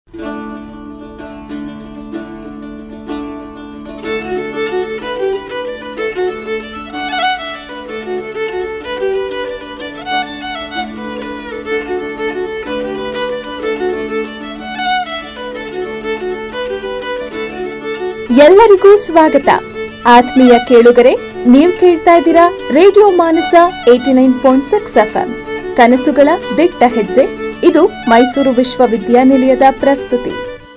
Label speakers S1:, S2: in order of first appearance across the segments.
S1: ಎಲ್ಲರಿಗೂ ಸ್ವಾಗತ ಆತ್ಮೀಯ ಕೇಳುಗರೆ ನೀವು ಕೇಳ್ತಾ ಇದ್ದೀರಾ radio Manasa eighty nine point six FM ಕನಸುಗಳ ದಿಟ್ಟ ಹೆಜ್ಜೆ ಇದು ಮೈಸೂರು ವಿಶ್ವವಿದ್ಯಾನಿಲಯದ ಪ್ರಸ್ತುತಿ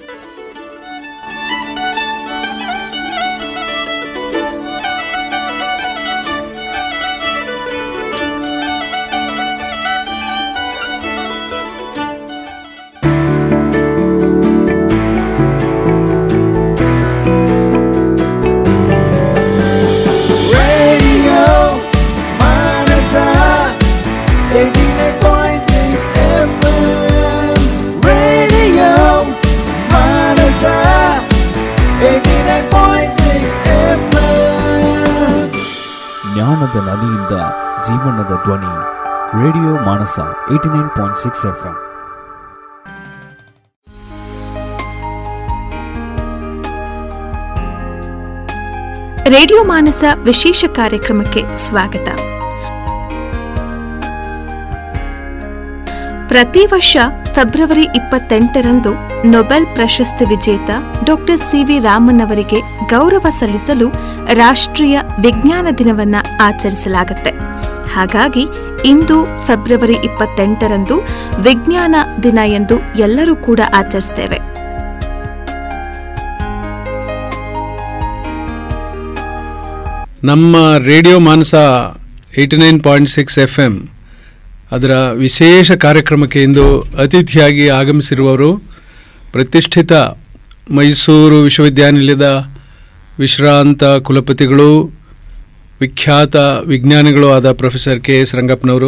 S2: Radio Manasa 89.6 FM Radio Manasa 89.6 FM
S3: ಜ್ಞಾನದ ನದಿಯಿಂದ ಜೀವನದ ಧ್ವನಿ radio Manasa eighty nine point six F M
S1: radio Manasa ವಿಶೇಷ ಕಾರ್ಯಕ್ರಮಕ್ಕೆ ಸ್ವಾಗತ ಪ್ರತಿ ವರ್ಷ ಫೆಬ್ರವರಿ ಇಪ್ಪತ್ತೆಂಟರಂದು ನೊಬೆಲ್ ಪ್ರಶಸ್ತಿ ವಿಜೇತ ಡಾಕ್ಟರ್ ಸಿವಿ ರಾಮನ್ ಅವರಿಗೆ ಗೌರವ ಸಲ್ಲಿಸಲು ರಾಷ್ಟ್ರೀಯ ವಿಜ್ಞಾನ ದಿನವನ್ನ ಆಚರಿಸಲಾಗುತ್ತೆ ಹಾಗಾಗಿ ಇಂದು ಫೆಬ್ರವರಿ ಇಪ್ಪತ್ತೆಂಟರಂದು ವಿಜ್ಞಾನ ದಿನ ಎಂದು ಎಲ್ಲರೂ ಕೂಡ ಆಚರಿಸ್ತೇವೆ
S4: ನಮ್ಮ radio Manasa eighty nine point six F M ಅದರ ವಿಶೇಷ ಕಾರ್ಯಕ್ರಮಕ್ಕೆ ಇಂದು ಅತಿಥಿಯಾಗಿ ಆಗಮಿಸಿರುವವರು ಪ್ರತಿಷ್ಠಿತ ಮೈಸೂರು ವಿಶ್ವವಿದ್ಯಾನಿಲಯದ ವಿಶ್ರಾಂತ ಕುಲಪತಿಗಳು ವಿಖ್ಯಾತ ವಿಜ್ಞಾನಿಗಳು ಆದ ಪ್ರೊಫೆಸರ್ ಕೆ ಎಸ್ ರಂಗಪ್ಪನವರು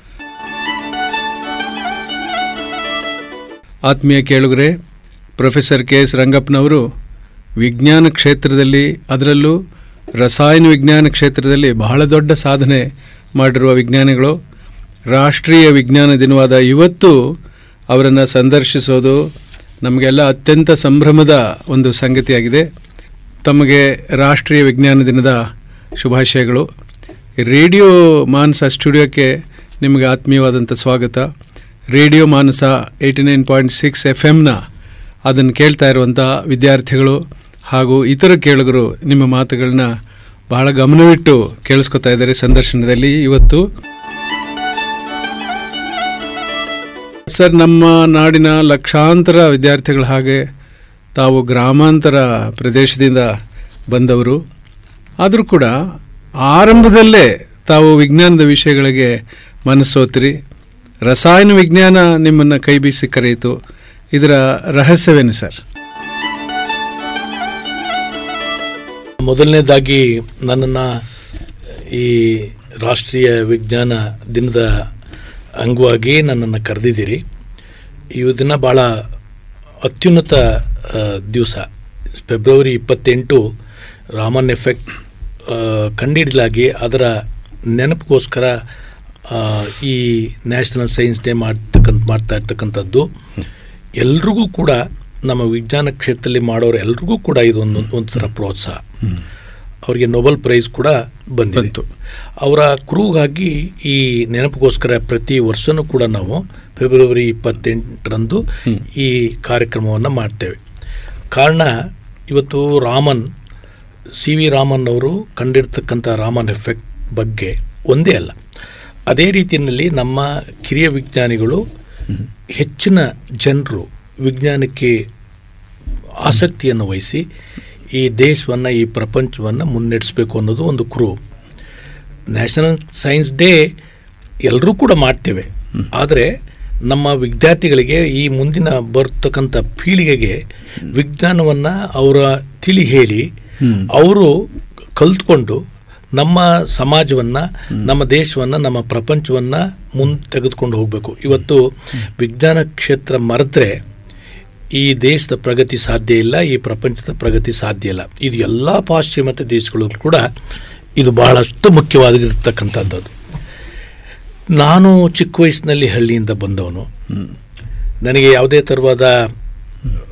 S4: ಆತ್ಮೀಯ ಕೇಳುಗರೆ ಪ್ರೊಫೆಸರ್ ಕೆ ಎಸ್ ರಂಗಪ್ಪನವರು ವಿಜ್ಞಾನ ಕ್ಷೇತ್ರದಲ್ಲಿ ಅದರಲ್ಲೂ ರಸಾಯನ ವಿಜ್ಞಾನ ಕ್ಷೇತ್ರದಲ್ಲಿ ಬಹಳ ದೊಡ್ಡ ಸಾಧನೆ ಮಾಡಿರುವ ವಿಜ್ಞಾನಿಗಳು ರಾಷ್ಟ್ರೀಯ ವಿಜ್ಞಾನ ದಿನವಾದ ಇವತ್ತು ಅವರನ್ನು ಸಂದರ್ಶಿಸೋದು ನಮಗೆಲ್ಲ ಅತ್ಯಂತ ಸಂಭ್ರಮದ ಒಂದು ಸಂಗತಿಯಾಗಿದೆ ತಮಗೆ ರಾಷ್ಟ್ರೀಯ ವಿಜ್ಞಾನ ದಿನದ ಶುಭಾಶಯಗಳು ರೇಡಿಯೋ ಮಾನಸ ಸ್ಟುಡಿಯೋಕ್ಕೆ ನಿಮಗೆ ಆತ್ಮೀಯವಾದಂಥ ಸ್ವಾಗತ radio Manasa eighty nine point six F ಎಮ್ನ ಅದನ್ನು ಕೇಳ್ತಾ ಇರುವಂಥ ವಿದ್ಯಾರ್ಥಿಗಳು ಹಾಗೂ ಇತರ ಕೇಳುಗರು ನಿಮ್ಮ ಮಾತುಗಳನ್ನ ಬಹಳ ಗಮನವಿಟ್ಟು ಕೇಳಿಸ್ಕೊತಾ ಇದ್ದಾರೆ ಸಂದರ್ಶನದಲ್ಲಿ ಇವತ್ತು ಸರ್ ನಮ್ಮ ನಾಡಿನ ಲಕ್ಷಾಂತರ ವಿದ್ಯಾರ್ಥಿಗಳ ಹಾಗೆ ತಾವು ಗ್ರಾಮಾಂತರ ಪ್ರದೇಶದಿಂದ ಬಂದವರು ಆದರೂ ಕೂಡ ಆರಂಭದಲ್ಲೇ ತಾವು ವಿಜ್ಞಾನದ ವಿಷಯಗಳಿಗೆ ಮನಸ್ಸೋತ್ರಿ ರಸಾಯನ ವಿಜ್ಞಾನ ನಿಮ್ಮನ್ನು ಕೈ ಬೀಸಿ ಕರೆಯಿತು ಇದರ ರಹಸ್ಯವೇನು ಸರ್
S5: ಮೊದಲನೇದಾಗಿ ನನ್ನನ್ನು ಈ ರಾಷ್ಟ್ರೀಯ ವಿಜ್ಞಾನ ದಿನದ ಅಂಗವಾಗಿ ನನ್ನನ್ನು ಕರೆದಿದ್ದೀರಿ ಈ ದಿನ ಭಾಳ ಅತ್ಯುನ್ನತ ದಿವಸ ಫೆಬ್ರವರಿ ಇಪ್ಪತ್ತೆಂಟು ರಾಮನ್ ಎಫೆಕ್ಟ್ ಆ, ಕಂಡಿಡ್ಲಾಗಿ ಅದರ ನೆನಪಿಗೋಸ್ಕರ ಆ, ಈ ನ್ಯಾಷನಲ್ ಸೈನ್ಸ್ ಡೇ ಮಾಡ್ತಕ್ಕಂಥ ಮಾಡ್ತಾ ಇರ್ತಕ್ಕಂಥದ್ದು ಎಲ್ರಿಗೂ ಕೂಡ ನಮ್ಮ ವಿಜ್ಞಾನ ಕ್ಷೇತ್ರದಲ್ಲಿ ಮಾಡೋರು ಎಲ್ರಿಗೂ ಕೂಡ ಇದೊಂದು ಒಂಥರ ಪ್ರೋತ್ಸಾಹ ಅವರಿಗೆ ನೊಬೆಲ್ ಪ್ರೈಸ್ ಕೂಡ ಬಂದಿದೆ
S4: ಬಂತು.
S5: ಅವರ ಕ್ರೂಗಾಗಿ ಈ ನೆನಪಿಗೋಸ್ಕರ ಪ್ರತಿ ವರ್ಷನೂ ಕೂಡ ನಾವು ಫೆಬ್ರವರಿ ಇಪ್ಪತ್ತೆಂಟರಂದು ಈ ಕಾರ್ಯಕ್ರಮವನ್ನು ಮಾಡ್ತೇವೆ ಕಾರಣ ಇವತ್ತು ರಾಮನ್ ಸಿ ವಿ ರಾಮನ್ ಅವರು ಕಂಡಿರ್ತಕ್ಕಂಥ ರಾಮನ್ ಎಫೆಕ್ಟ್ ಬಗ್ಗೆ ಒಂದೇ ಅಲ್ಲ ಅದೇ ರೀತಿಯಲ್ಲಿ ನಮ್ಮ ಕಿರಿಯ ವಿಜ್ಞಾನಿಗಳು ಹೆಚ್ಚಿನ ಜನರು ವಿಜ್ಞಾನಕ್ಕೆ ಆಸಕ್ತಿಯನ್ನು ವಹಿಸಿ ಈ ದೇಶವನ್ನು ಈ ಪ್ರಪಂಚವನ್ನು ಮುನ್ನಡೆಸಬೇಕು ಅನ್ನೋದು ಒಂದು ಕುರು ನ್ಯಾಷನಲ್ ಸೈನ್ಸ್ ಡೇ ಎಲ್ಲರೂ ಕೂಡ ಮಾಡ್ತೇವೆ ಆದರೆ ನಮ್ಮ ವಿದ್ಯಾರ್ಥಿಗಳಿಗೆ ಈ ಮುಂದಿನ ಬರ್ತಕ್ಕಂಥ ಪೀಳಿಗೆಗೆ ವಿಜ್ಞಾನವನ್ನು ಅವರ ತಿಳಿ ಹೇಳಿ ಅವರು ಕಲ್ತ್ಕೊಂಡು ನಮ್ಮ ಸಮಾಜವನ್ನು ನಮ್ಮ ದೇಶವನ್ನು ನಮ್ಮ ಪ್ರಪಂಚವನ್ನು ಮುಂದೆ ತೆಗೆದುಕೊಂಡು ಹೋಗಬೇಕು ಇವತ್ತು ವಿಜ್ಞಾನ ಕ್ಷೇತ್ರ ಮರೆತರೆ ಈ ದೇಶದ ಪ್ರಗತಿ ಸಾಧ್ಯ ಇಲ್ಲ ಈ ಪ್ರಪಂಚದ ಪ್ರಗತಿ ಸಾಧ್ಯ ಇಲ್ಲ ಇದು ಎಲ್ಲ ಪಾಶ್ಚಿಮಾತ್ಯ ದೇಶಗಳು ಕೂಡ ಇದು ಬಹಳಷ್ಟು ಮುಖ್ಯವಾಗಿರ್ತಕ್ಕಂಥದ್ದು ನಾನು ಚಿಕ್ಕ ವಯಸ್ಸಿನಲ್ಲಿ ಹಳ್ಳಿಯಿಂದ ಬಂದವನು ನನಗೆ ಯಾವುದೇ ಥರವಾದ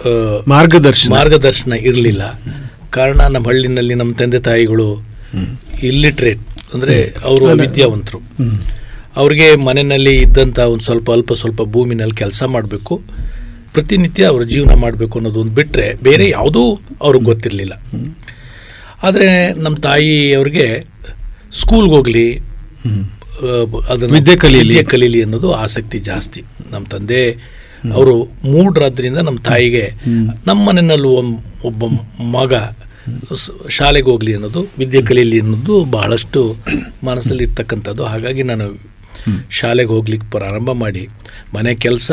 S5: ಆ,
S4: ಮಾರ್ಗದರ್ಶನ
S5: ಮಾರ್ಗದರ್ಶನ ಇರಲಿಲ್ಲ ಕಾರಣ ನಮ್ಮ ಹಳ್ಳಿನಲ್ಲಿ ನಮ್ಮ ತಂದೆ ತಾಯಿಗಳು ಇಲ್ಲಿಟ್ರೇಟ್ ಅಂದರೆ ಅವರು ವಿದ್ಯಾವಂತರು ಅವ್ರಿಗೆ ಮನೆಯಲ್ಲಿ ಇದ್ದಂಥ ಒಂದು ಸ್ವಲ್ಪ ಅಲ್ಪ ಸ್ವಲ್ಪ ಭೂಮಿನಲ್ಲಿ ಕೆಲಸ ಮಾಡಬೇಕು ಪ್ರತಿನಿತ್ಯ ಅವರ ಜೀವನ ಮಾಡಬೇಕು ಅನ್ನೋದು ಒಂದು ಬಿಟ್ಟರೆ ಬೇರೆ ಯಾವುದೂ ಅವ್ರಿಗೆ ಗೊತ್ತಿರಲಿಲ್ಲ ಆದರೆ ನಮ್ಮ ತಾಯಿ ಅವ್ರಿಗೆ ಸ್ಕೂಲ್ಗೆ ಹೋಗಲಿ ಅದನ್ನು
S4: ವಿದ್ಯೆ ಕಲೀಲಿ.
S5: ವಿದ್ಯೆ ಕಲೀಲಿ ಅನ್ನೋದು ಆಸಕ್ತಿ ಜಾಸ್ತಿ ನಮ್ಮ ತಂದೆ ಅವರು ಮೂಡ್ರಾದ್ರಿಂದ ನಮ್ಮ ತಾಯಿಗೆ ನಮ್ಮ ಮನೆಯಲ್ಲೂ ಒಮ್- ಒಬ್ಬ ಮಗ ಸ್- ಶಾಲೆಗೆ ಹೋಗ್ಲಿ ಅನ್ನೋದು ವಿದ್ಯೆ ಕಲೀಲಿ ಅನ್ನೋದು ಬಹಳಷ್ಟು ಮನಸ್ಸಲ್ಲಿ ಇರ್ತಕ್ಕಂಥದ್ದು ಹಾಗಾಗಿ ನಾನು ಶಾಲೆಗೆ ಹೋಗ್ಲಿಕ್ಕೆ ಪ್ರಾರಂಭ ಮಾಡಿ ಮನೆ ಕೆಲಸ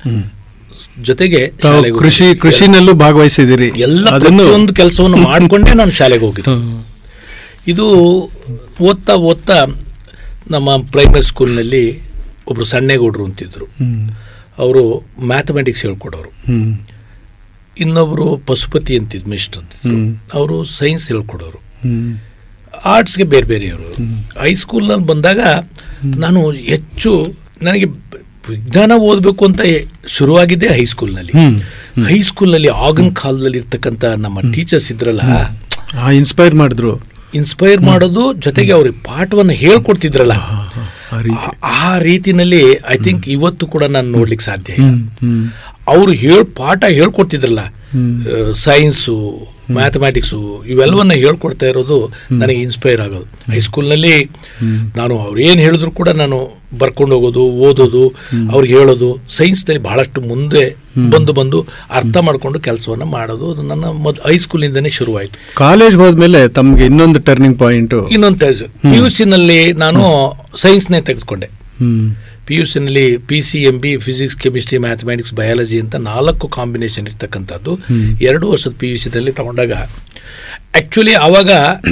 S5: ಜೊತೆಗೆ
S4: ತಾವು
S5: ಶಾಲೆಗೆ
S4: ಕೃಷಿ
S5: ಹೋಗ್ಲಿಕ್ಕೆ-
S4: ಕೃಷಿನಲ್ಲೂ ಭಾಗವಹಿಸಿದಿರಿ
S5: ಎಲ್ಲ
S4: ಅದನ್ನು
S5: ಪ್ರತಿಯೊಂದು ಕೆಲಸವನ್ನು ಮಾಡಿಕೊಂಡೇ ನಾನು ಶಾಲೆಗೆ ಹೋಗಿದ್ದು
S4: ಹ್ಮ್.
S5: ಇದು ಓದ್ತಾ ಓದ್ತಾ ನಮ್ಮ ಪ್ರೈಮರಿ ಸ್ಕೂಲ್ನಲ್ಲಿ ಒಬ್ಬರು ಸಣ್ಣೇಗೌಡರು ಅಂತಿದ್ರು
S4: ಹ್ಮ್.
S5: ಅವರು ಮ್ಯಾಥಮೆಟಿಕ್ಸ್ ಹೇಳ್ಕೊಡೋರು
S4: ಹ್ಮ್.
S5: ಇನ್ನೊಬ್ಬರು ಪಶುಪತಿ ಅಂತಿದ್ದು ಮಿಸ್ಟರ್ ಅಂತಿದ್ರು
S4: ಹ್ಮ್.
S5: ಅವರು ಸೈನ್ಸ್ ಹೇಳ್ಕೊಡೋರು
S4: ಹ್ಮ್.
S5: ಆರ್ಟ್ಸ್ಗೆ ಬೇರೆ ಬೇರೆಯವರು ಹೈಸ್ಕೂಲ್ನಲ್ಲಿ ಬಂದಾಗ ನಾನು ಹೆಚ್ಚು ನನಗೆ ವಿಜ್ಞಾನ ಓದಬೇಕು ಅಂತ ಎ- ಶುರುವಾಗಿದ್ದೆ ಹೈಸ್ಕೂಲ್ನಲ್ಲಿ
S4: ಹ್ಮ್.
S5: ಹೈಸ್ಕೂಲ್ನಲ್ಲಿ ಆಗಿನ ಕಾಲದಲ್ಲಿ ಇರ್ತಕ್ಕಂಥ ನಮ್ಮ ಟೀಚರ್ಸ್ ಇದ್ರಲ್ಲ
S4: ಆ ಇನ್ಸ್ಪೈರ್ ಮಾಡಿದ್ರು
S5: ಇನ್ಸ್ಪೈರ್ ಮಾಡೋದು ಜೊತೆಗೆ ಅವ್ರಿಗೆ ಪಾಠವನ್ನು ಹೇಳ್ಕೊಡ್ತಿದ್ರಲ್ಲ
S4: ಆ ರೀತಿ
S5: ಆ- ಆ ರೀತಿನಲ್ಲಿ ಐ ಥಿಂಕ್ ಇವತ್ತು ಕೂಡ ನಾನು ನೋಡ್ಲಿಕ್ಕೆ ಸಾಧ್ಯ ಇಲ್ಲ
S4: ಹ್ಮ್. ಹ್ಮ್.
S5: ಅವರು ಹೇಳ್ ಪಾಠ ಹೇಳ್ಕೊಡ್ತಿದ್ರಲ್ಲ ಸೈನ್ಸು ಮ್ಯಾಥಮ್ಯಾಟಿಕ್ಸು ಇವೆಲ್ಲವನ್ನ ಹೇಳ್ಕೊಡ್ತಾ ಇರೋದು ನನಗೆ ಇನ್ಸ್ಪೈರ್ ಆಗೋದು ಹೈಸ್ಕೂಲ್ನಲ್ಲಿ ನಾನು ಅವ್ರು ಏನು ಹೇಳಿದ್ರು ಕೂಡ ನಾನು ಬರ್ಕೊಂಡು ಹೋಗೋದು ಓದೋದು ಅವ್ರಿಗೆ ಹೇಳೋದು ಸೈನ್ಸ್ನಲ್ಲಿ ಬಹಳಷ್ಟು ಮುಂದೆ ಬಂದು ಬಂದು ಅರ್ಥ ಮಾಡ್ಕೊಂಡು ಕೆಲಸವನ್ನ ಮಾಡೋದು ಅದು ನನ್ನ ಮೊದ್ ಹೈಸ್ಕೂಲಿಂದನೇ ಶುರುವಾಯಿತು
S4: ಕಾಲೇಜ್ ಹೋದ್ಮೇಲೆ ತಮ್ಗೆ ಇನ್ನೊಂದು ಟರ್ನಿಂಗ್ ಪಾಯಿಂಟ್
S5: ಇನ್ನೊಂದು ಪಿ ಯು ಸಿನಲ್ಲಿ ನಾನು ಸೈನ್ಸ್ನೇ ತೆಗೆದುಕೊಂಡೆ
S4: ಹ್ಮ್
S5: ಪಿ ಯು ಸಿನಲ್ಲಿ P C M B physics chemistry mathematics biology ಅಂತ ನಾಲ್ಕು ಕಾಂಬಿನೇಷನ್ ಇರ್ತಕ್ಕಂಥದ್ದು ಎರಡು ವರ್ಷದ ಪಿ ಯು ಸಿನಲ್ಲಿ ತಗೊಂಡಾಗ ಆ್ಯಕ್ಚುಲಿ ಆವಾಗ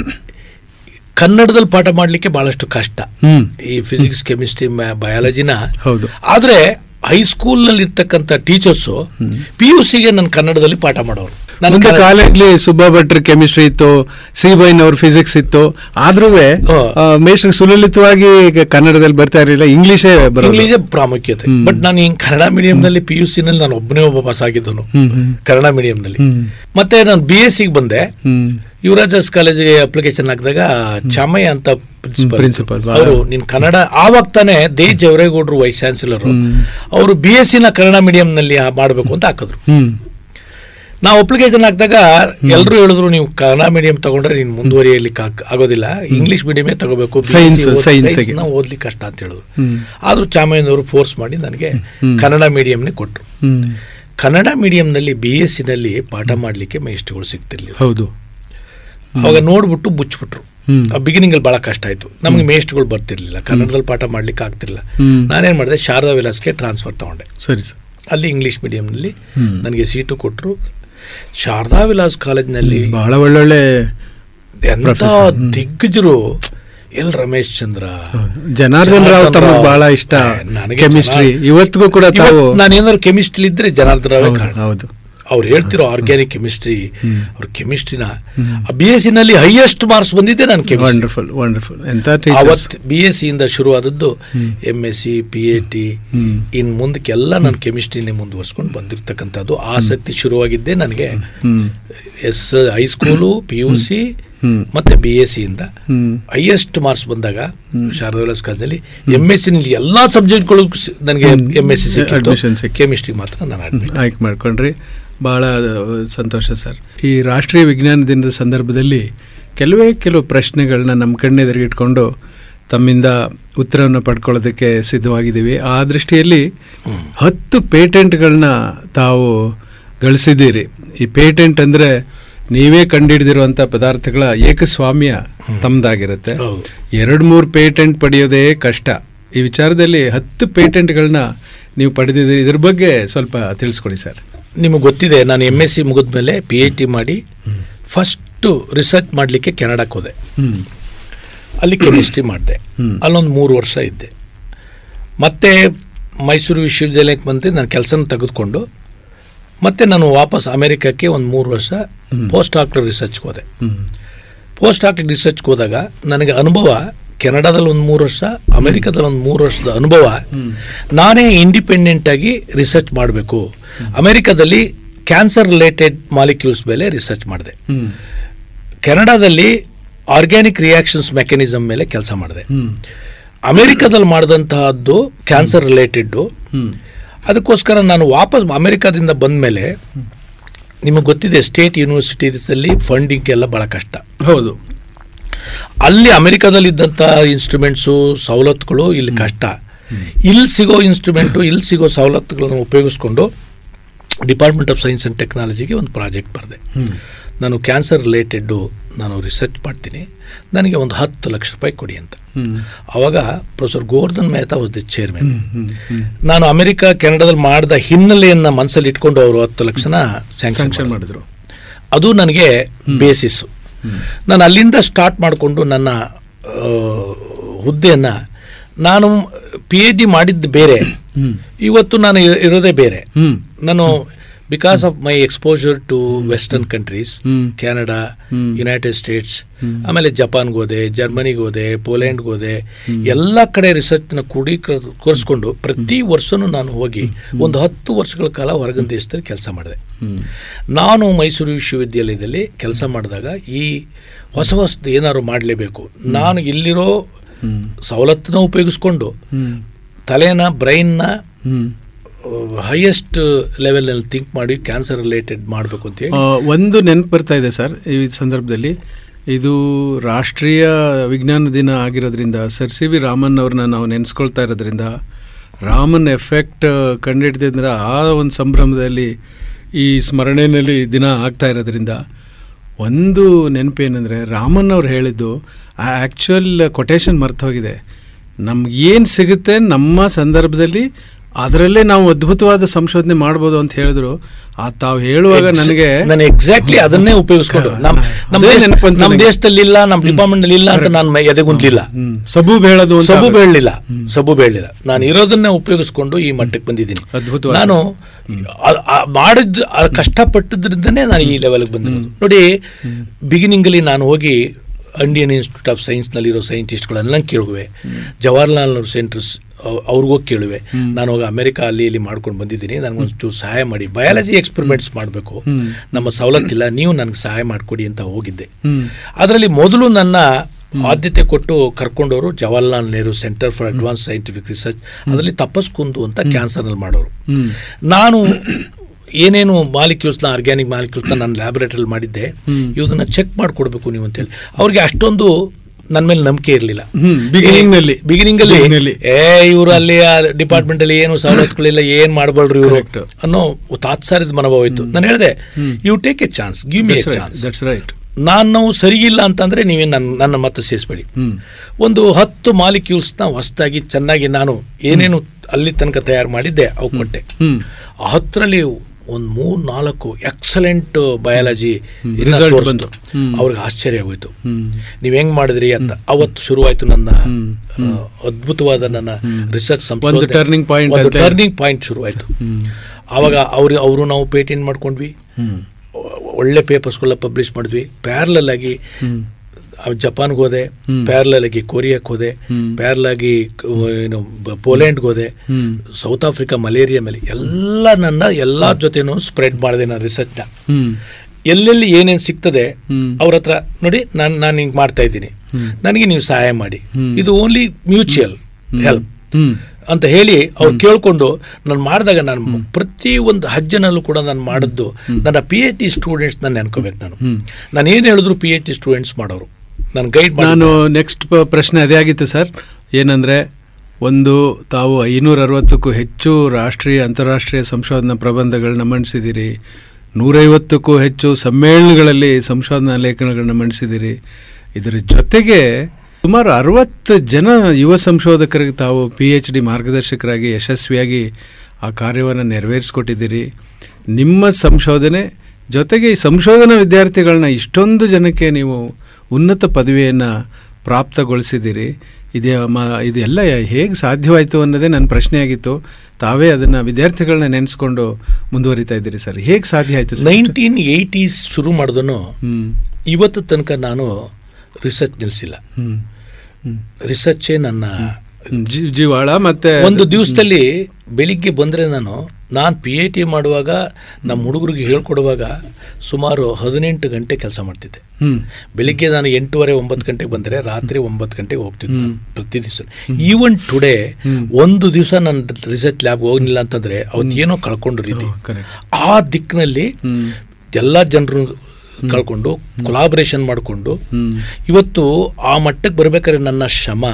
S5: ಕನ್ನಡದಲ್ಲಿ ಪಾಠ ಮಾಡಲಿಕ್ಕೆ ಭಾಳಷ್ಟು ಕಷ್ಟ
S4: ಹ್ಮ್
S5: ಈ ಫಿಸಿಕ್ಸ್ ಕೆಮಿಸ್ಟ್ರಿ ಬಯಾಲಜಿನ
S4: ಹೌದು
S5: ಆದರೆ ಹೈಸ್ಕೂಲ್ನಲ್ಲಿ ಇರ್ತಕ್ಕಂಥ ಟೀಚರ್ಸು ಪಿ ಯು ಸಿಗೆ ನನ್ನ ಕನ್ನಡದಲ್ಲಿ ಪಾಠ ಮಾಡೋರು ನನ್ನ
S4: ಮುಂದೆ
S5: ಕನ್ನಡ-
S4: ಕಾಲೇಜ್ಲಿ ಸುಬ್ಬಾ ಭಟ್ರ ಕೆಮಿಸ್ಟ್ರಿ ಇತ್ತು ಸಿ ಬೈನವ್ರ ಫಿಸಿಕ್ಸ್ ಇತ್ತು ಆದ್ರೂ
S5: ಹಾ.
S4: ಮೇಷ್ಟ್ರಿಗೆ ಸುಲಲಿತವಾಗಿ ಈಗ ಕನ್ನಡದಲ್ಲಿ ಬರ್ತಾ ಇರಲಿಲ್ಲ ಇಂಗ್ಲಿಷೇ ಬರೋದು
S5: ಇಂಗ್ಲೀಷೇ ಪ್ರಾಮುಖ್ಯತೆ
S4: ಹ್ಮ್.
S5: ಬಟ್ ನಾನು ಹಿಂಗ್ ಕನ್ನಡ ಮೀಡಿಯಂನಲ್ಲಿ ಪಿ ಯು ಸಿನಲ್ಲಿ ನಾನು ಒಬ್ಬನೇ ಒಬ್ಬ ಪಾಸ್ ಆಗಿದ್ದನು
S4: ಹ್ಮ್ ಹ್ಮ್
S5: ಕನ್ನಡ ಮೀಡಿಯಂನಲ್ಲಿ
S4: ಹ್ಮ್.
S5: ಮತ್ತೆ ನಾನು ಬಿ ಎಸ್ ಸಿಗೆ ಬಂದೆ
S4: ಹ್ಮ್
S5: ಯುವರಾಜಸ್ ಕಾಲೇಜಿಗೆ ಅಪ್ಲಿಕೇಶನ್ ಹಾಕಿದಾಗ ಚಾಮಯ್ಯ ಅಂತ
S4: Principal,
S5: ಪ್ರಿನ್ಸಿಪಲ್
S4: ಬಹಳ-
S5: ಅವರು ನಿನ್ ಕನ್ನಡ ಆವಾಗ ತಾನೇ ದೇ ಜವರೇಗೌಡರು ವೈಸ್ ಚಾನ್ಸಲರ್
S4: ಹ್ಮ್.
S5: ಅವರು ಬಿ ಎಸ್ ಸಿನ ಕನ್ನಡ ಮೀಡಿಯಂನಲ್ಲಿ ಮಾಡಬೇಕು ಅಂತ ಹಾಕಿದ್ರು
S4: ಹ್ಮ್
S5: ನಾವು ಅಪ್ಲಿಕೇಶನ್ ಹಾಕಿದಾಗ ಎಲ್ಲರೂ ಹೇಳಿದ್ರು ನೀವು ಕನ್ನಡ ಮೀಡಿಯಂ ತಗೊಂಡ್ರೆ ನೀನು ಮುಂದುವರಿಯಲಿಕ್ಕೆ ಆಗ್- ಆಗೋದಿಲ್ಲ ಇಂಗ್ಲಿಷ್ ಮೀಡಿಯಮೇ ತಗೋಬೇಕು
S4: Science, science ಗೆ.
S5: ನಾವು ಓದ್ಲಿಕ್ಕೆ ಕಷ್ಟ ಅಂತ ಹೇಳಿದ್ರು
S4: ಹ್ಮ್.
S5: ಆದ್ರೂ ಚಾಮಯ್ಯನವರು ಫೋರ್ಸ್ ಮಾಡಿ ನನಗೆ
S4: ಹ್ಮ್.
S5: ಕನ್ನಡ ಮೀಡಿಯಂನೇ ಕೊಟ್ಟರು
S4: ಹ್ಮ್
S5: ಕನ್ನಡ ಮೀಡಿಯಂನಲ್ಲಿ ಬಿ ಎಸ್ ಸಿನಲ್ಲಿ ಪಾಠ ಮಾಡಲಿಕ್ಕೆ ಮೇಷ್ಟ್ರುಗಳು ಸಿಗ್ತಿರ್ಲಿಲ್ಲ
S4: ಹೌದು
S5: ಅವಾಗ ನೋಡ್ಬಿಟ್ಟು ಮುಚ್ಚಿಬಿಟ್ರು
S4: ಹ್ಮ್.
S5: ಬಿಗಿನಿಂಗ್ ಅಲ್ಲಿ ಬಹಳ ಕಷ್ಟ ಆಯ್ತು ನಮಗೆ ಮೇಷ್ಟ್ರುಗಳು ಬರ್ತಿರ್ಲಿಲ್ಲ ಕನ್ನಡದಲ್ಲಿ ಪಾಠ ಮಾಡ್ಲಿಕ್ಕೆ ಆಗ್ತಿರ್ಲಿಲ್ಲ
S4: ಹ್ಮ್.
S5: ನಾನೇನ್ ಮಾಡಿದೆ ಶಾರದಾ ವಿಲಾಸ್ಗೆ ಟ್ರಾನ್ಸ್ಫರ್ ತಗೊಂಡೆ
S4: ಸರಿ ಸರ್
S5: ಅಲ್ಲಿ ಇಂಗ್ಲಿಷ್ ಮೀಡಿಯಂನಲ್ಲಿ
S4: ಹ್ಮ್.
S5: ನನಗೆ ಸೀಟು ಕೊಟ್ಟರು ಶಾರದಾ ವಿಲಾಸ್ ಕಾಲೇಜ್ನಲ್ಲಿ
S4: ಬಹಳ ಒಳ್ಳೊಳ್ಳೆ
S5: ಎಂತ
S4: Professor, ಹ್ಮ್.
S5: ದಿಗ್ಗಜರು ಎಲ್ ರಮೇಶ್ ಚಂದ್ರ
S4: ಜನಾರ್ದನ್ ರಾವ್
S5: ಜನಾರ್ದನ್
S4: ತಮಗೆ
S5: ರಾವ್.
S4: ಬಹಳ ಇಷ್ಟ
S5: ನನಗೆ
S4: ಕೆಮಿಸ್ಟ್ರಿ
S5: ಜನಾರ್ದನ್-
S4: ಇವತ್ತಿಗೂ ಕೂಡ ತಾವು
S5: ಇವತ್ತು ನಾನೇನಾದ್ರು ಕೆಮಿಸ್ಟ್ರಿ ಇದ್ರೆ ಜನಾರ್ದನ್ ರಾವೇ
S4: ಹೌದು,
S5: ಕಾರಣ
S4: ಹೌದು
S5: ಅವ್ರು ಹೇಳ್ತಿರೋ ಆರ್ಗ್ಯಾನಿಕ್ ಕೆಮಿಸ್ಟ್ರಿ ಅವ್ರ ಕೆಮಿಸ್ಟ್ರಿನ ಬಿ ಎಸ್ ಸಿನಲ್ಲಿ ಹೈಯೆಸ್ಟ್ ಮಾರ್ಕ್ಸ್ ಬಂದಿದ್ದೆ ನಾನು ಕೆಮಿಸ್ಟ್ರಿ
S4: ವಂಡರ್ಫುಲ್ ವಂಡರ್ಫುಲ್ ಎಂತ ಟೀಚರ್ಸ್
S5: ಅವತ್ತು ಬಿ ಎಸ್ ಸಿಯಿಂದ ಶುರುವಾದದ್ದು M S C P A T
S4: ಹ್ಮ್.
S5: ಇನ್ ಮುಂದಕ್ಕೆಲ್ಲ ನಾನು ಕೆಮಿಸ್ಟ್ರಿನೇ ಮುಂದುವರ್ಸ್ಕೊಂಡು ಬಂದಿರತಕ್ಕಂಥದ್ದು ಆಸಕ್ತಿ ಶುರುವಾಗಿದ್ದೆ ನನಗೆ
S4: ಹ್ಮ್
S5: yes high school P U C
S4: ಹ್ಮ್.
S5: ಮತ್ತೆ ಬಿ ಎಸ್ ಸಿಯಿಂದ
S4: ಹ್ಮ್
S5: ಹೈಯೆಸ್ಟ್ ಮಾರ್ಕ್ಸ್ ಬಂದಾಗ ಶಾರದಾ ವಿಲಾಸ್ ಕಾಲೇಜಲ್ಲಿ ಎಮ್ ಎಸ್ ಸಿನಲ್ಲಿ ಎಲ್ಲ ಸಬ್ಜೆಕ್ಟ್ಗಳು ನನಗೆ ಎಮ್ ಎಸ್ ಸಿ
S4: Admission ಸಿಕ್ಕಿತು.
S5: ಕೆಮಿಸ್ಟ್ರಿ ಮಾತ್ರ ನಾನು admit.
S4: ಆಯ್ಕೆ ಮಾಡ್ಕೊಂಡ್ರಿ ಭಾಳ ಸಂತೋಷ ಸರ್ ಈ ರಾಷ್ಟ್ರೀಯ ವಿಜ್ಞಾನ ದಿನದ ಸಂದರ್ಭದಲ್ಲಿ ಕೆಲವೇ ಕೆಲವು ಪ್ರಶ್ನೆಗಳನ್ನ ನಮ್ಮ ಕಣ್ಣೆದುರಿಗಿಟ್ಕೊಂಡು ತಮ್ಮಿಂದ ಉತ್ತರವನ್ನು ಪಡ್ಕೊಳ್ಳೋದಕ್ಕೆ ಸಿದ್ಧವಾಗಿದ್ದೀವಿ ಆ ದೃಷ್ಟಿಯಲ್ಲಿ ಹತ್ತು ಪೇಟೆಂಟ್ಗಳನ್ನ ತಾವು ಗಳಿಸಿದ್ದೀರಿ ಈ ಪೇಟೆಂಟ್ ಅಂದರೆ ನೀವೇ ಕಂಡುಹಿಡಿದಿರುವಂಥ ಪದಾರ್ಥಗಳ ಏಕಸ್ವಾಮ್ಯ ತಮ್ಮದಾಗಿರುತ್ತೆ
S5: ಹೌದು.
S4: ಎರಡು ಮೂರು ಪೇಟೆಂಟ್ ಪಡೆಯೋದೇ ಕಷ್ಟ ಈ ವಿಚಾರದಲ್ಲಿ ಹತ್ತು ಪೇಟೆಂಟ್ಗಳನ್ನ ನೀವು ಪಡೆದಿದ್ದೀರಿ ಇದ್ರ ಬಗ್ಗೆ ಸ್ವಲ್ಪ ತಿಳಿಸ್ಕೊಡಿ ಸರ್
S5: ನಿಮಗೆ ಗೊತ್ತಿದೆ ನಾನು ಎಮ್ ಎಸ್ ಸಿ ಮುಗಿದ ಮೇಲೆ ಪಿ ಎಚ್ ಡಿ ಮಾಡಿ ಫಸ್ಟು ರಿಸರ್ಚ್ ಮಾಡಲಿಕ್ಕೆ ಕೆನಡಾಕ್ಕೆ ಹೋದೆ
S4: ಹ್ಮ್
S5: ಅಲ್ಲಿ ಕೆಮಿಸ್ಟ್ರಿ ಮಾಡಿದೆ
S4: ಹ್ಮ್.
S5: ಅಲ್ಲೊಂದು ಮೂರು ವರ್ಷ ಇದ್ದೆ ಮತ್ತೆ ಮೈಸೂರು ವಿಶ್ವವಿದ್ಯಾಲಯಕ್ಕೆ ಬಂದು ನಾನು ಕೆಲಸನ ತೆಗೆದುಕೊಂಡು ಮತ್ತೆ ನಾನು ವಾಪಸ್ ಅಮೆರಿಕಕ್ಕೆ ಒಂದು ಮೂರು ವರ್ಷ ಪೋಸ್ಟ್ ಡಾಕ್ಟರ್ ರಿಸರ್ಚ್ಗೆ ಹೋದೆ
S4: ಹ್ಮ್
S5: ಪೋಸ್ಟ್ ಡಾಕ್ಟರ್ ರಿಸರ್ಚ್ಗೆ ಹೋದಾಗ ನನಗೆ ಅನುಭವ ಕೆನಡಾದಲ್ಲಿ ಒಂದು ಮೂರು ವರ್ಷ ಅಮೆರಿಕದಲ್ಲಿ ಒಂದು ಮೂರು ವರ್ಷದ ಅನುಭವ ನಾನೇ ಇಂಡಿಪೆಂಡೆಂಟ್ ಆಗಿ ರಿಸರ್ಚ್ ಮಾಡಬೇಕು ಅಮೆರಿಕದಲ್ಲಿ ಕ್ಯಾನ್ಸರ್ ರಿಲೇಟೆಡ್ ಮಾಲಿಕ್ಯೂಲ್ಸ್ ಮೇಲೆ ರಿಸರ್ಚ್ ಮಾಡಿದೆ
S4: ಹ್ಮ್
S5: ಕೆನಡಾದಲ್ಲಿ ಆರ್ಗ್ಯಾನಿಕ್ ರಿಯಾಕ್ಷನ್ಸ್ ಮೆಕ್ಯಾನಿಸಮ್ ಮೇಲೆ ಕೆಲಸ ಮಾಡಿದೆ
S4: ಹ್ಮ್
S5: ಅಮೆರಿಕದಲ್ಲಿ ಮಾಡಿದಂತಹದ್ದು ಕ್ಯಾನ್ಸರ್ ರಿಲೇಟೆಡ್ಡು
S4: ಹ್ಮ್
S5: ಅದಕ್ಕೋಸ್ಕರ ನಾನು ವಾಪಸ್ ಅಮೆರಿಕಾದಿಂದ ಬಂದ ಮೇಲೆ ನಿಮಗೆ ಗೊತ್ತಿದೆ ಸ್ಟೇಟ್ ಯೂನಿವರ್ಸಿಟೀಸಲ್ಲಿ ಫಂಡಿಂಗ್ ಎಲ್ಲ ಭಾಳ ಕಷ್ಟ
S4: ಹೌದು
S5: ಅಲ್ಲಿ ಅಮೆರಿಕಾದಲ್ಲಿ ಇದ್ದಂಥ ಇನ್ಸ್ಟ್ರೂಮೆಂಟ್ಸು ಸವಲತ್ತುಗಳು ಇಲ್ಲಿ ಕಷ್ಟ ಇಲ್ಲಿ ಸಿಗೋ ಇನ್ಸ್ಟ್ರೂಮೆಂಟು ಇಲ್ಲಿ ಸಿಗೋ ಸವಲತ್ತುಗಳನ್ನು ಉಪಯೋಗಿಸ್ಕೊಂಡು ಡಿಪಾರ್ಟ್ಮೆಂಟ್ ಆಫ್ ಸೈನ್ಸ್ ಆ್ಯಂಡ್ ಟೆಕ್ನಾಲಜಿಗೆ ಒಂದು ಪ್ರಾಜೆಕ್ಟ್ ಬರೆದೆ
S4: ಹ್ಮ್
S5: ನಾನು ಕ್ಯಾನ್ಸರ್ ರಿಲೇಟೆಡ್ಡು ನಾನು ರಿಸರ್ಚ್ ಮಾಡ್ತೀನಿ ನನಗೆ ಒಂದು ಹತ್ತು ಲಕ್ಷ ರೂಪಾಯಿ ಕೊಡಿ ಅಂತ
S4: ಹ್ಮ್
S5: ಆವಾಗ professor Govardhan Mehta was the chairman
S4: ಹ್ಮ್ ಹ್ಮ್
S5: ನಾನು ಅಮೆರಿಕ ಕೆನಡಾದಲ್ಲಿ ಮಾಡಿದ ಹಿನ್ನೆಲೆಯನ್ನು ಮನಸ್ಸಲ್ಲಿ ಇಟ್ಕೊಂಡು ಅವರು ಹತ್ತು ಲಕ್ಷನ
S4: ಸ್ಯಾಂಕ್ಷನ್
S5: ಸ್ಯಾಂಕ್ಷನ್
S4: ಮಾಡಿದ್ರು
S5: ಅದು ನನಗೆ ಬೇಸಿಸ್ ನಾನು ಅಲ್ಲಿಂದ ಸ್ಟಾರ್ಟ್ ಮಾಡಿಕೊಂಡು ನನ್ನ ಆ, ಹುದ್ದೆಯನ್ನು ನಾನು ಪಿ ಎಚ್ ಡಿ ಮಾಡಿದ್ದು ಬೇರೆ
S4: ಹ್ಮ್
S5: ಇವತ್ತು ನಾನು ಇ- ಇರೋದೇ ಬೇರೆ
S4: ಹ್ಮ್
S5: ನಾನು because of my exposure to western countries
S4: ಹ್ಮ್.
S5: ಕೆನಡಾ
S4: ಹ್ಮ್.
S5: ಯುನೈಟೆಡ್ ಸ್ಟೇಟ್ಸ್ ಆಮೇಲೆ ಜಪಾನ್ಗೆ ಹೋದೆ ಜರ್ಮನಿಗೆ ಹೋದೆ ಪೋಲೆಂಡ್ಗೆ ಹೋದೆ ಎಲ್ಲ ಕಡೆ ರಿಸರ್ಚ್ನ ಕೂಡಿ ಕೂರಿಸ್ಕೊಂಡು ಪ್ರತಿ ವರ್ಷನೂ ನಾನು ಹೋಗಿ ಒಂದು ಹತ್ತು ವರ್ಷಗಳ ಕಾಲ ಹೊರಗಿನ ದೇಶದಲ್ಲಿ ಕೆಲಸ ಮಾಡಿದೆ
S4: ಹ್ಮ್
S5: ನಾನು ಮೈಸೂರು ವಿಶ್ವವಿದ್ಯಾಲಯದಲ್ಲಿ ಕೆಲಸ ಮಾಡಿದಾಗ ಈ ಹೊಸ ಹೊಸದು ಏನಾದ್ರು ಮಾಡಲೇಬೇಕು ನಾನು ಇಲ್ಲಿರೋ
S4: ಹ್ಮ್
S5: ಸವಲತ್ತನ್ನ ಉಪಯೋಗಿಸ್ಕೊಂಡು
S4: ಹ್ಮ್
S5: ತಲೆನ ಬ್ರೈನ್ನ
S4: ಹ್ಮ್
S5: ಹೈಯೆಸ್ಟ್ ಲೆವೆಲ್ನಲ್ಲಿ ಥಿಂಕ್ ಮಾಡಿ ಕ್ಯಾನ್ಸರ್ ರಿಲೇಟೆಡ್ ಮಾಡಬೇಕು ಅಂತ ಹೇಳಿ
S4: ಆ, ಒಂದು ನೆನಪು ಬರ್ತಾ ಇದೆ ಸರ್ ಈ ಸಂದರ್ಭದಲ್ಲಿ ಇದು ರಾಷ್ಟ್ರೀಯ ವಿಜ್ಞಾನ ದಿನ ಆಗಿರೋದ್ರಿಂದ ಸರ್ ಸಿ ವಿ ರಾಮನ್ ಅವ್ರನ್ನ ನಾವು ನೆನೆಸ್ಕೊಳ್ತಾ ಇರೋದ್ರಿಂದ ರಾಮನ್ ಎಫೆಕ್ಟ್ ಕಂಡುಹಿಡಿದ್ರೆ ಆ ಒಂದು ಸಂಭ್ರಮದಲ್ಲಿ ಈ ಸ್ಮರಣೆಯಲ್ಲಿ ದಿನ ಆಗ್ತಾ ಇರೋದ್ರಿಂದ ಒಂದು ನೆನಪೇನೆಂದರೆ ರಾಮನ್ ಅವ್ರು ಹೇಳಿದ್ದು ಆ ಆ್ಯಕ್ಚುಯಲ್ ಕೊಟೇಶನ್ ಮರ್ತು ಹೋಗಿದೆ ನಮ್ಗೆ ಏನು ಸಿಗುತ್ತೆ ನಮ್ಮ ಸಂದರ್ಭದಲ್ಲಿ ಅದರಲ್ಲೇ ನಾವು ಅದ್ಭುತವಾದ ಸಂಶೋಧನೆ ಮಾಡ್ಬೋದು ಅಂತ ಹೇಳಿದ್ರು ಆ ತಾವು ಹೇಳುವಾಗ ನನಗೆ
S5: ನಾನು ಎಕ್ಸಾಕ್ಟ್ಲಿ ಅದನ್ನೇ ಉಪಯೋಗಿಸ್ಕೊಂಡು ನಮ್ ನಮ್ಮ
S4: ಅದೇ
S5: ದೇಶ-
S4: ನೆನಪು ಅಂತ
S5: ನಮ್ಮ
S4: ನನಗೆ.
S5: ದೇಶದಲ್ಲಿ ಇಲ್ಲ ನಮ್ಮ ಡಿಪಾರ್ಟ್ಮೆಂಟ್ ಅಲ್ಲಿ ಇಲ್ಲ ಅಂತ ನಾನು ಮೈ- ಎದೆಗುಂದ್ಲಿಲ್ಲ
S4: ಹ್ಮ್. ಸಬು ಹೇಳೋದು ಅಂತ
S5: ಸಬು
S4: ಆಗುತ್ತೆ.
S5: ಬೇಳಲಿಲ್ಲ ಸಬು ಬೇಳಲಿಲ್ಲ ನಾನು ಇರೋದನ್ನೇ ಉಪಯೋಗಿಸ್ಕೊಂಡು ಈ ಮಟ್ಟಕ್ಕೆ ಬಂದಿದ್ದೀನಿ
S4: ಅದ್ಭುತವಾದ.
S5: ನಾನು ಆ- ಆ ಮಾಡಿದ ಆ ಕಷ್ಟಪಟ್ಟಿದ್ರಿಂದನೇ ನಾನು ಈ ಲೆವೆಲ್ಗೆ ಬಂದಿರೋದು ನೋಡಿ ಬಿಗಿನಿಂಗ್ ಅಲ್ಲಿ ನಾನು ಹೋಗಿ ಇಂಡಿಯನ್ ಇನ್ಸ್ಟಿಟ್ಯೂಟ್ ಆಫ್ ಸೈನ್ಸ್ನಲ್ಲಿರೋ ಸೈಂಟಿಸ್ಟ್ಗಳನ್ನೆಲ್ಲ ಕೇಳುವೆ ಜವಾಹರ್ಲಾಲ್ ನೆಹರು ಸೆಂಟರ್ಸ್ ಅವ್ರಿಗೋಗಿ ಕೇಳುವೆ ನಾನು ಹೋಗಿ ಅಮೆರಿಕ ಅಲ್ಲಿ ಇಲ್ಲಿ ಮಾಡ್ಕೊಂಡು ಬಂದಿದ್ದೀನಿ ನನಗೊಂಚೂರು ಸಹಾಯ ಮಾಡಿ ಬಯಾಲಜಿ ಎಕ್ಸ್ಪೆರಿಮೆಂಟ್ಸ್ ಮಾಡಬೇಕು ನಮ್ಮ ಸವಲತ್ತಿಲ್ಲ ನೀವು ನನಗೆ ಸಹಾಯ ಮಾಡಿಕೊಡಿ ಅಂತ ಹೋಗಿದ್ದೆ
S4: ಹ್ಮ್.
S5: ಅದರಲ್ಲಿ ಮೊದಲು ನನ್ನ ಆದ್ಯತೆ ಕೊಟ್ಟು ಕರ್ಕೊಂಡವರು Jawaharlal Nehru centre for advance scientific research ಅದರಲ್ಲಿ ತಪಸ್ ಕುಂದು ಅಂತ ಕ್ಯಾನ್ಸರ್ನಲ್ಲಿ ಮಾಡೋರು
S4: ಹ್ಮ್.
S5: ನಾನು ಏನೇನು ಮಾಲಿಕ್ಯೂಲ್ಸ್ನ ಆರ್ಗ್ಯಾನಿಕ್ ಮಾಲಿಕ್ಯೂಲ್ಸ್ನ ನಾನು ಲ್ಯಾಬೊರೇಟರಿ ಮಾಡಿದ್ದೆ ಇವನ್ನ ಚೆಕ್ ಮಾಡಿಕೊಡ್ಬೇಕು ನೀವು ಅಂತೇಳಿ ಅವ್ರಿಗೆ ಅಷ್ಟೊಂದು ನನ್ನ ಮೇಲೆ ನಂಬಿಕೆ ಇರಲಿಲ್ಲ
S4: ಹ್ಮ್, beginning ನಲ್ಲಿ.
S5: ಬಿಗಿನಿಂಗ್
S4: beginning
S5: ಅಲ್ಲಿ
S4: ನಲ್ಲಿ.
S5: ಏ ಇವರು ಅಲ್ಲಿ ಡಿಪಾರ್ಟ್ಮೆಂಟ್ ಅಲ್ಲಿ ಏನು ಸವಲತ್ತುಗಳಿಲ್ಲ ಏನ್ ಮಾಡಬಲ್ರು ಇವರು
S4: Correct.
S5: ಅನ್ನೋ ತಾತ್ಸಾರದ ಮನೋಭಾವ ಇತ್ತು ನಾನು ಹೇಳಿದೆ you take a chance give me a
S4: That's right.
S5: Chance
S4: That's right.
S5: ನಾನು ನಾವು ಸರಿಯಿಲ್ಲ ಅಂತಂದ್ರೆ ನೀವೇ ನನ್ನ ನನ್ನ ಮತ್ತೆ ಸೇರಿಸ್ಬೇಡಿ
S4: ಹ್ಮ್.
S5: ಒಂದು ಹತ್ತು ಮಾಲಿಕ್ಯೂಲ್ಸ್ನ ಹೊಸದಾಗಿ ಚೆನ್ನಾಗಿ ನಾನು ಏನೇನು ಅಲ್ಲಿ ತನಕ ತಯಾರು ಮಾಡಿದ್ದೆ ಅವು ಕೊಟ್ಟೆ
S4: ಹ್ಮ್.
S5: ಆ ಹತ್ತರಲ್ಲಿ ಒಂದು ಮೂರು ನಾಲ್ಕು ಎಕ್ಸಲೆಂಟ್ ಬಯಾಲಜಿ
S4: Result ಬಂತು. ಹ್ಮ್.
S5: ಅವ್ರಿಗೆ ಆಶ್ಚರ್ಯ ಆಗೋಯ್ತು
S4: ಹ್ಮ್.
S5: ನೀವ್ ಹೆಂಗ್ ಮಾಡಿದ್ರಿ ಅಂತ ಅವತ್ತು ಶುರುವಾಯ್ತು ನನ್ನ ಆ, ಅದ್ಭುತವಾದ ನನ್ನ ರಿಸರ್ಚ್
S4: ಒಂದು turning point
S5: ಒಂದು
S4: ಅಂತ-
S5: ಟರ್ನಿಂಗ್ ಪಾಯಿಂಟ್ ಶುರುವಾಯ್ತು ಆವಾಗ ಅವ್ರು ಅವರು ನಾವು ಪೇಟೆಂಟ್ ಮಾಡ್ಕೊಂಡ್ವಿ
S4: ಹ್ಮ್.
S5: ಒ- ಒಳ್ಳೆ ಪೇಪರ್ಸ್ಗಳನ್ನ ಪಬ್ಲಿಷ್ ಮಾಡಿದ್ವಿ ಪ್ಯಾರಲಲ್ ಆಗಿ
S4: ಹ್ಮ್.
S5: ಆ ಜಪಾನ್ಗೆ ಹೋದೆ
S4: ಹ್ಮ್.
S5: ಪ್ಯಾರಲಲ್ ಆಗಿ ಕೊರಿಯಾಕ್ಕೆ ಹೋದೆ
S4: ಹ್ಮ್.
S5: ಪ್ಯಾರಲ್ ಆಗಿ ಕ- ಏನು ಬ- ಪೋಲೆಂಡ್ಗೆ ಹೋದೆ
S4: ಹ್ಮ್.
S5: ಸೌತ್ ಆಫ್ರಿಕಾ ಮಲೇರಿಯಾ ಮೇಲೆ ಎಲ್ಲ ನನ್ನ ಎಲ್ಲ ಜೊತೆನೂ ಸ್ಪ್ರೆಡ್ ಮಾಡಿದೆ ನಾನು ರಿಸರ್ಚ್ನ
S4: ಹ್ಮ್.
S5: ಎಲ್ಲೆಲ್ಲಿ ಏನೇನು ಸಿಗ್ತದೆ
S4: ಹ್ಮ್.
S5: ಅವ್ರ ಹತ್ರ ನೋಡಿ ನಾನು ನಾನು ಹಿಂಗೆ ಮಾಡ್ತಾ ಇದ್ದೀನಿ ನನಗೆ ನೀವು ಸಹಾಯ ಮಾಡಿ
S4: ಹ್ಮ್.
S5: ಇದು ಓನ್ಲಿ ಮ್ಯೂಚುವಲ್ ಹೆಲ್ಪ್
S4: ಹ್ಮ್.
S5: ಅಂತ ಹೇಳಿ ಅವ್ರು ಕೇಳ್ಕೊಂಡು ನಾನು ಮಾಡಿದಾಗ ನಾನು ಪ್ರತಿ ಒಂದು ಹಜ್ಜನಲ್ಲೂ ಕೂಡ ನಾನು ಮಾಡಿದ್ದು ನನ್ನ ಪಿ ಎಚ್ ಡಿ ಸ್ಟೂಡೆಂಟ್ಸ್ ನಾನು ನೆನ್ಕೋಬೇಕು ನಾನು
S4: ಹ್ಮ್.
S5: ನಾನು ಏನು ಹೇಳಿದ್ರು ಪಿ ಎಚ್ ಡಿ ಸ್ಟೂಡೆಂಟ್ಸ್ ಮಾಡೋರು ನಾನು ಗೈಡ್
S4: ನಾನು ನೆಕ್ಸ್ಟ್ ಪ್ರಶ್ನೆ ಅದೇ ಆಗಿತ್ತು ಸರ್ ಏನಂದ್ರೆ ಒಂದು ತಾವು ಐನೂರ ಅರವತ್ತಕ್ಕೂ ಹೆಚ್ಚು ರಾಷ್ಟ್ರೀಯ ಅಂತಾರಾಷ್ಟ್ರೀಯ ಸಂಶೋಧನಾ ಪ್ರಬಂಧಗಳನ್ನ ಮಂಡಿಸಿದ್ದೀರಿ ನೂರೈವತ್ತಕ್ಕೂ ಹೆಚ್ಚು ಸಮ್ಮೇಳನಗಳಲ್ಲಿ ಸಂಶೋಧನಾ ಲೇಖನಗಳನ್ನ ಮಂಡಿಸಿದ್ದೀರಿ ಇದರ ಜೊತೆಗೆ ಸುಮಾರು ಅರವತ್ತು ಜನ ಯುವ ಸಂಶೋಧಕರಿಗೆ ತಾವು ಪಿ ಎಚ್ ಡಿ ಮಾರ್ಗದರ್ಶಕರಾಗಿ ಯಶಸ್ವಿಯಾಗಿ ಆ ಕಾರ್ಯವನ್ನು ನೆರವೇರಿಸ್ಕೊಟ್ಟಿದ್ದೀರಿ ನಿಮ್ಮ ಸಂಶೋಧನೆ ಜೊತೆಗೆ ಈ ಸಂಶೋಧನಾ ವಿದ್ಯಾರ್ಥಿಗಳನ್ನ ಇಷ್ಟೊಂದು ಜನಕ್ಕೆ ನೀವು ಉನ್ನತ ಪದವಿಯನ್ನು ಪ್ರಾಪ್ತಗೊಳಿಸಿದ್ದೀರಿ ಇದೇ ಮ ಇದೆಲ್ಲ ಹೇಗೆ ಸಾಧ್ಯವಾಯಿತು ಅನ್ನೋದೇ ನನ್ನ ಪ್ರಶ್ನೆಯಾಗಿತ್ತು ತಾವೇ ಅದನ್ನು ವಿದ್ಯಾರ್ಥಿಗಳನ್ನ ನೆನೆಸ್ಕೊಂಡು ಮುಂದುವರಿತಾ ಇದ್ದೀರಿ ಸರ್ ಹೇಗೆ ಸಾಧ್ಯ ಆಯಿತು ಸರ್
S5: ನೈನ್ಟೀನ್ ಏಯ್ಟೀಸ್ ಶುರು ಮಾಡಿದನು
S4: ಹ್ಞೂ
S5: ಇವತ್ತು ತನಕ ನಾನು ರಿಸರ್ಚ್ ನಿಲ್ಲಿಸಿಲ್ಲ
S4: ಹ್ಞೂ ಹ್ಞೂ
S5: ರಿಸರ್ಚೇ ನನ್ನ
S4: ಜಿ- ಜೀವಾಳ ಮತ್ತೆ
S5: ಒಂದು ದಿವಸದಲ್ಲಿ ಬೆಳಿಗ್ಗೆ ಬಂದರೆ ನಾನು ನಾನು ಪಿ ಎ ಟಿ ಮಾಡುವಾಗ ನಮ್ಮ ಹುಡುಗರಿಗೆ ಹೇಳ್ಕೊಡುವಾಗ ಸುಮಾರು ಹದಿನೆಂಟು ಗಂಟೆ ಕೆಲಸ ಮಾಡ್ತಿದ್ದೆ
S4: ಹ್ಮ್
S5: ಬೆಳಿಗ್ಗೆ ನಾನು ಎಂಟೂವರೆ ಒಂಬತ್ತು ಗಂಟೆಗೆ ಬಂದರೆ ರಾತ್ರಿ ಒಂಬತ್ತು ಗಂಟೆಗೆ ಹೋಗ್ತಿದ್ದೆ ನಾನು ಪ್ರತಿ ದಿವಸ ಈವನ್ ಟುಡೇ ಒಂದು ದಿವಸ ನನ್ನ ರಿಸರ್ಚ್ ಲ್ಯಾಬ್ ಹೋಗಿಲ್ಲ ಅಂತಂದ್ರೆ ಅವತ್ತು ಏನೋ ಕಳ್ಕೊಂಡು ರೀತಿ
S4: ಕರೆಕ್ಟ್
S5: ಆ ದಿಕ್ಕಿನಲ್ಲಿ ಎಲ್ಲ ಜನರು ಕಳ್ಕೊಂಡು ಕೊಲಾಬರೇಷನ್ ಮಾಡಿಕೊಂಡು ಇವತ್ತು ಆ ಮಟ್ಟಕ್ಕೆ ಬರ್ಬೇಕಾದ್ರೆ ನನ್ನ ಶ್ರಮ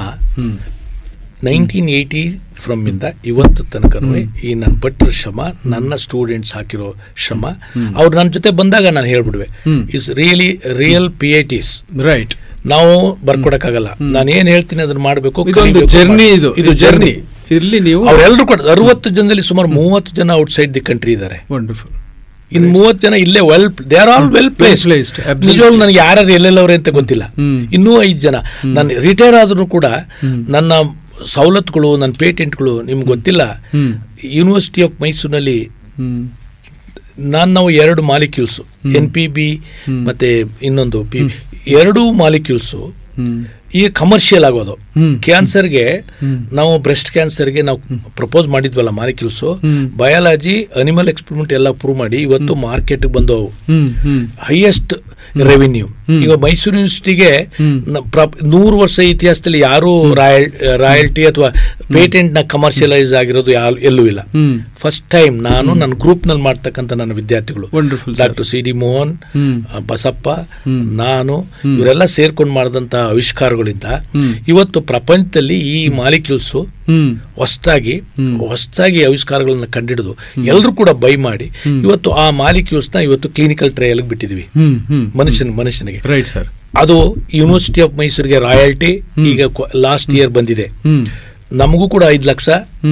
S5: ನೈನ್ಟೀನ್ ಏಯ್ಟಿ ಫ್ರಮ್ ಇಂದ ಇವತ್ತು ತನಕ ಈ ನನ್ನ ಪಟ್ಟಿರೋ ಶ್ರಮ ನನ್ನ ಸ್ಟೂಡೆಂಟ್ಸ್ ಹಾಕಿರೋ ಶ್ರಮ ಅವ್ರು ನನ್ನ ಜೊತೆ ಬಂದಾಗ ನಾನು ಹೇಳ್ಬಿಡುವೆ is really real P I it's
S4: right
S5: ನಾವು ಬರ್ಕೊಡಕ್ಕಾಗಲ್ಲ ನಾನು ಏನ್ ಹೇಳ್ತೀನಿ ಅದನ್ನ ಮಾಡಬೇಕು
S4: ಇದೊಂದು ಜರ್ನಿ ಇದು
S5: ಇದು ಜರ್ನಿ
S4: ಇಲ್ಲಿ ನೀವು
S5: ಅವರೆಲ್ಲರೂ ಕೂಡ ಅರವತ್ತು ಜನದಲ್ಲಿ ಸುಮಾರು ಮೂವತ್ತು ಜನ ಔಟ್ಸೈಡ್ ದಿ ಕಂಟ್ರಿ ಇದ್ದಾರೆ
S4: ವಂಡರ್ಫುಲ್
S5: ಇನ್ ಮೂವತ್ತು ಜನ ಇಲ್ಲೇ well they are all well place
S4: placed, absolutely.
S5: ನಿಜವಾಗ್ಲೂ ನನಗೆ ಯಾರ್ಯಾರು ಎಲ್ಲೆಲ್ಲವ್ರೆ ಅಂತ ಗೊತ್ತಿಲ್ಲ
S4: ಹ್ಮ್.
S5: ಇನ್ನೂ ಐದು ಜನ ನಾನು ರಿಟೈರ್ ಆದ್ರೂ ಕೂಡ ನನ್ನ ಸವಲತ್ತುಗಳು ನನ್ನ ಪೇಟೆಂಟ್ಗಳು ನಿಮ್ಗೆ ಗೊತ್ತಿಲ್ಲ
S4: ಹ್ಮ್.
S5: ಯೂನಿವರ್ಸಿಟಿ ಆಫ್ ಮೈಸೂರಿನಲ್ಲಿ
S4: ಹ್ಮ್
S5: ನಾನು ನಾವು ಎರಡು ಮಾಲಿಕ್ಯೂಲ್ಸ್ ಎನ್ ಪಿ ಬಿ ಮತ್ತೆ ಇನ್ನೊಂದು ಪಿ ಎರಡೂ ಮಾಲಿಕ್ಯೂಲ್ಸು
S4: ಹ್ಮ್
S5: ಈಗ ಕಮರ್ಷಿಯಲ್ ಆಗೋದು
S4: ಹ್ಮ್.
S5: ಕ್ಯಾನ್ಸರ್ಗೆ ನಾವು ಬ್ರೆಸ್ಟ್ ಕ್ಯಾನ್ಸರ್ಗೆ ನಾವು ಪ್ರಪೋಸ್ ಮಾಡಿದ್ವಲ್ಲ ಮಾಲಿಕ್ಯೂಲ್ಸ್
S4: ಹ್ಮ್.
S5: ಬಯಾಲಜಿ ಅನಿಮಲ್ ಎಕ್ಸ್ಪೆರಿಮೆಂಟ್ ಎಲ್ಲ ಪ್ರೂವ್ ಮಾಡಿ ಇವತ್ತು ಮಾರ್ಕೆಟ್ ಬಂದವು
S4: ಹ್ಮ್ ಹ್ಮ್
S5: ಹೈಯೆಸ್ಟ್ ರೆವಿನ್ಯೂ ಈಗ ಮೈಸೂರು ಯೂನಿವರ್ಸಿಟಿಗೆ ನ- ಪ್ರ- ನೂರು ವರ್ಷ ಇತಿಹಾಸದಲ್ಲಿ ಯಾರೂ ರಾಯಲ್ ರಾಯಲ್ಟಿ ಅಥವಾ ಪೇಟೆಂಟ್ ನ ಕಮರ್ಷಿಯಲೈಸ್ ಆಗಿರೋದು ಯಾ ಎಲ್ಲೂ ಇಲ್ಲ
S4: ಹ್ಮ್
S5: ಫಸ್ಟ್ ಟೈಮ್ ನಾನು ನನ್ನ ಗ್ರೂಪ್ ನಲ್ಲಿ ಮಾಡ್ತಕ್ಕಂಥ ನನ್ನ ವಿದ್ಯಾರ್ಥಿಗಳು
S4: Wonderful, sir.
S5: Doctor C D Mohan
S4: ಹ್ಮ್.
S5: ಆ, ಬಸಪ್ಪ ನಾನು ಇವರೆಲ್ಲ ಸೇರ್ಕೊಂಡು ಮಾಡಿದಂತ ಆವಿಷ್ಕಾರಗಳಿಂದ ಇವತ್ತು ಪ್ರಪಂಚದಲ್ಲಿ ಈ ಮಾಲಿಕ್ಯೂಲ್ಸ್
S4: ಹ್ಮ್
S5: ಹೊಸದಾಗಿ ಹೊಸದಾಗಿ ಆವಿಷ್ಕಾರಗಳನ್ನ ಕಂಡಿಡಿದು ಎಲ್ಲರೂ ಕೂಡ ಬೈ ಮಾಡಿ ಇವತ್ತು ಆ ಮಾಲಿಕ್ಯೂಲ್ಸ್ ನ ಇವತ್ತು ಕ್ಲಿನಿಕಲ್ ಟ್ರಯಲ್ ಬಿಟ್ಟಿದ್ವಿ
S4: ಹ್ಮ್ ಹ್ಮ್
S5: ಮನುಷ್ಯನ ಮನುಷ್ಯನಿಗೆ
S4: ರೈಟ್ ಸರ್
S5: ಅದು ಯೂನಿವರ್ಸಿಟಿ ಆಫ್ ಮೈಸೂರಿಗೆ ರಾಯಲ್ಟಿ ಈಗ ಲಾಸ್ಟ್ ಇಯರ್ ಬಂದಿದೆ
S4: ಹ್ಮ್
S5: ನಮಗೂ ಕೂಡ ಐದು ಲಕ್ಷ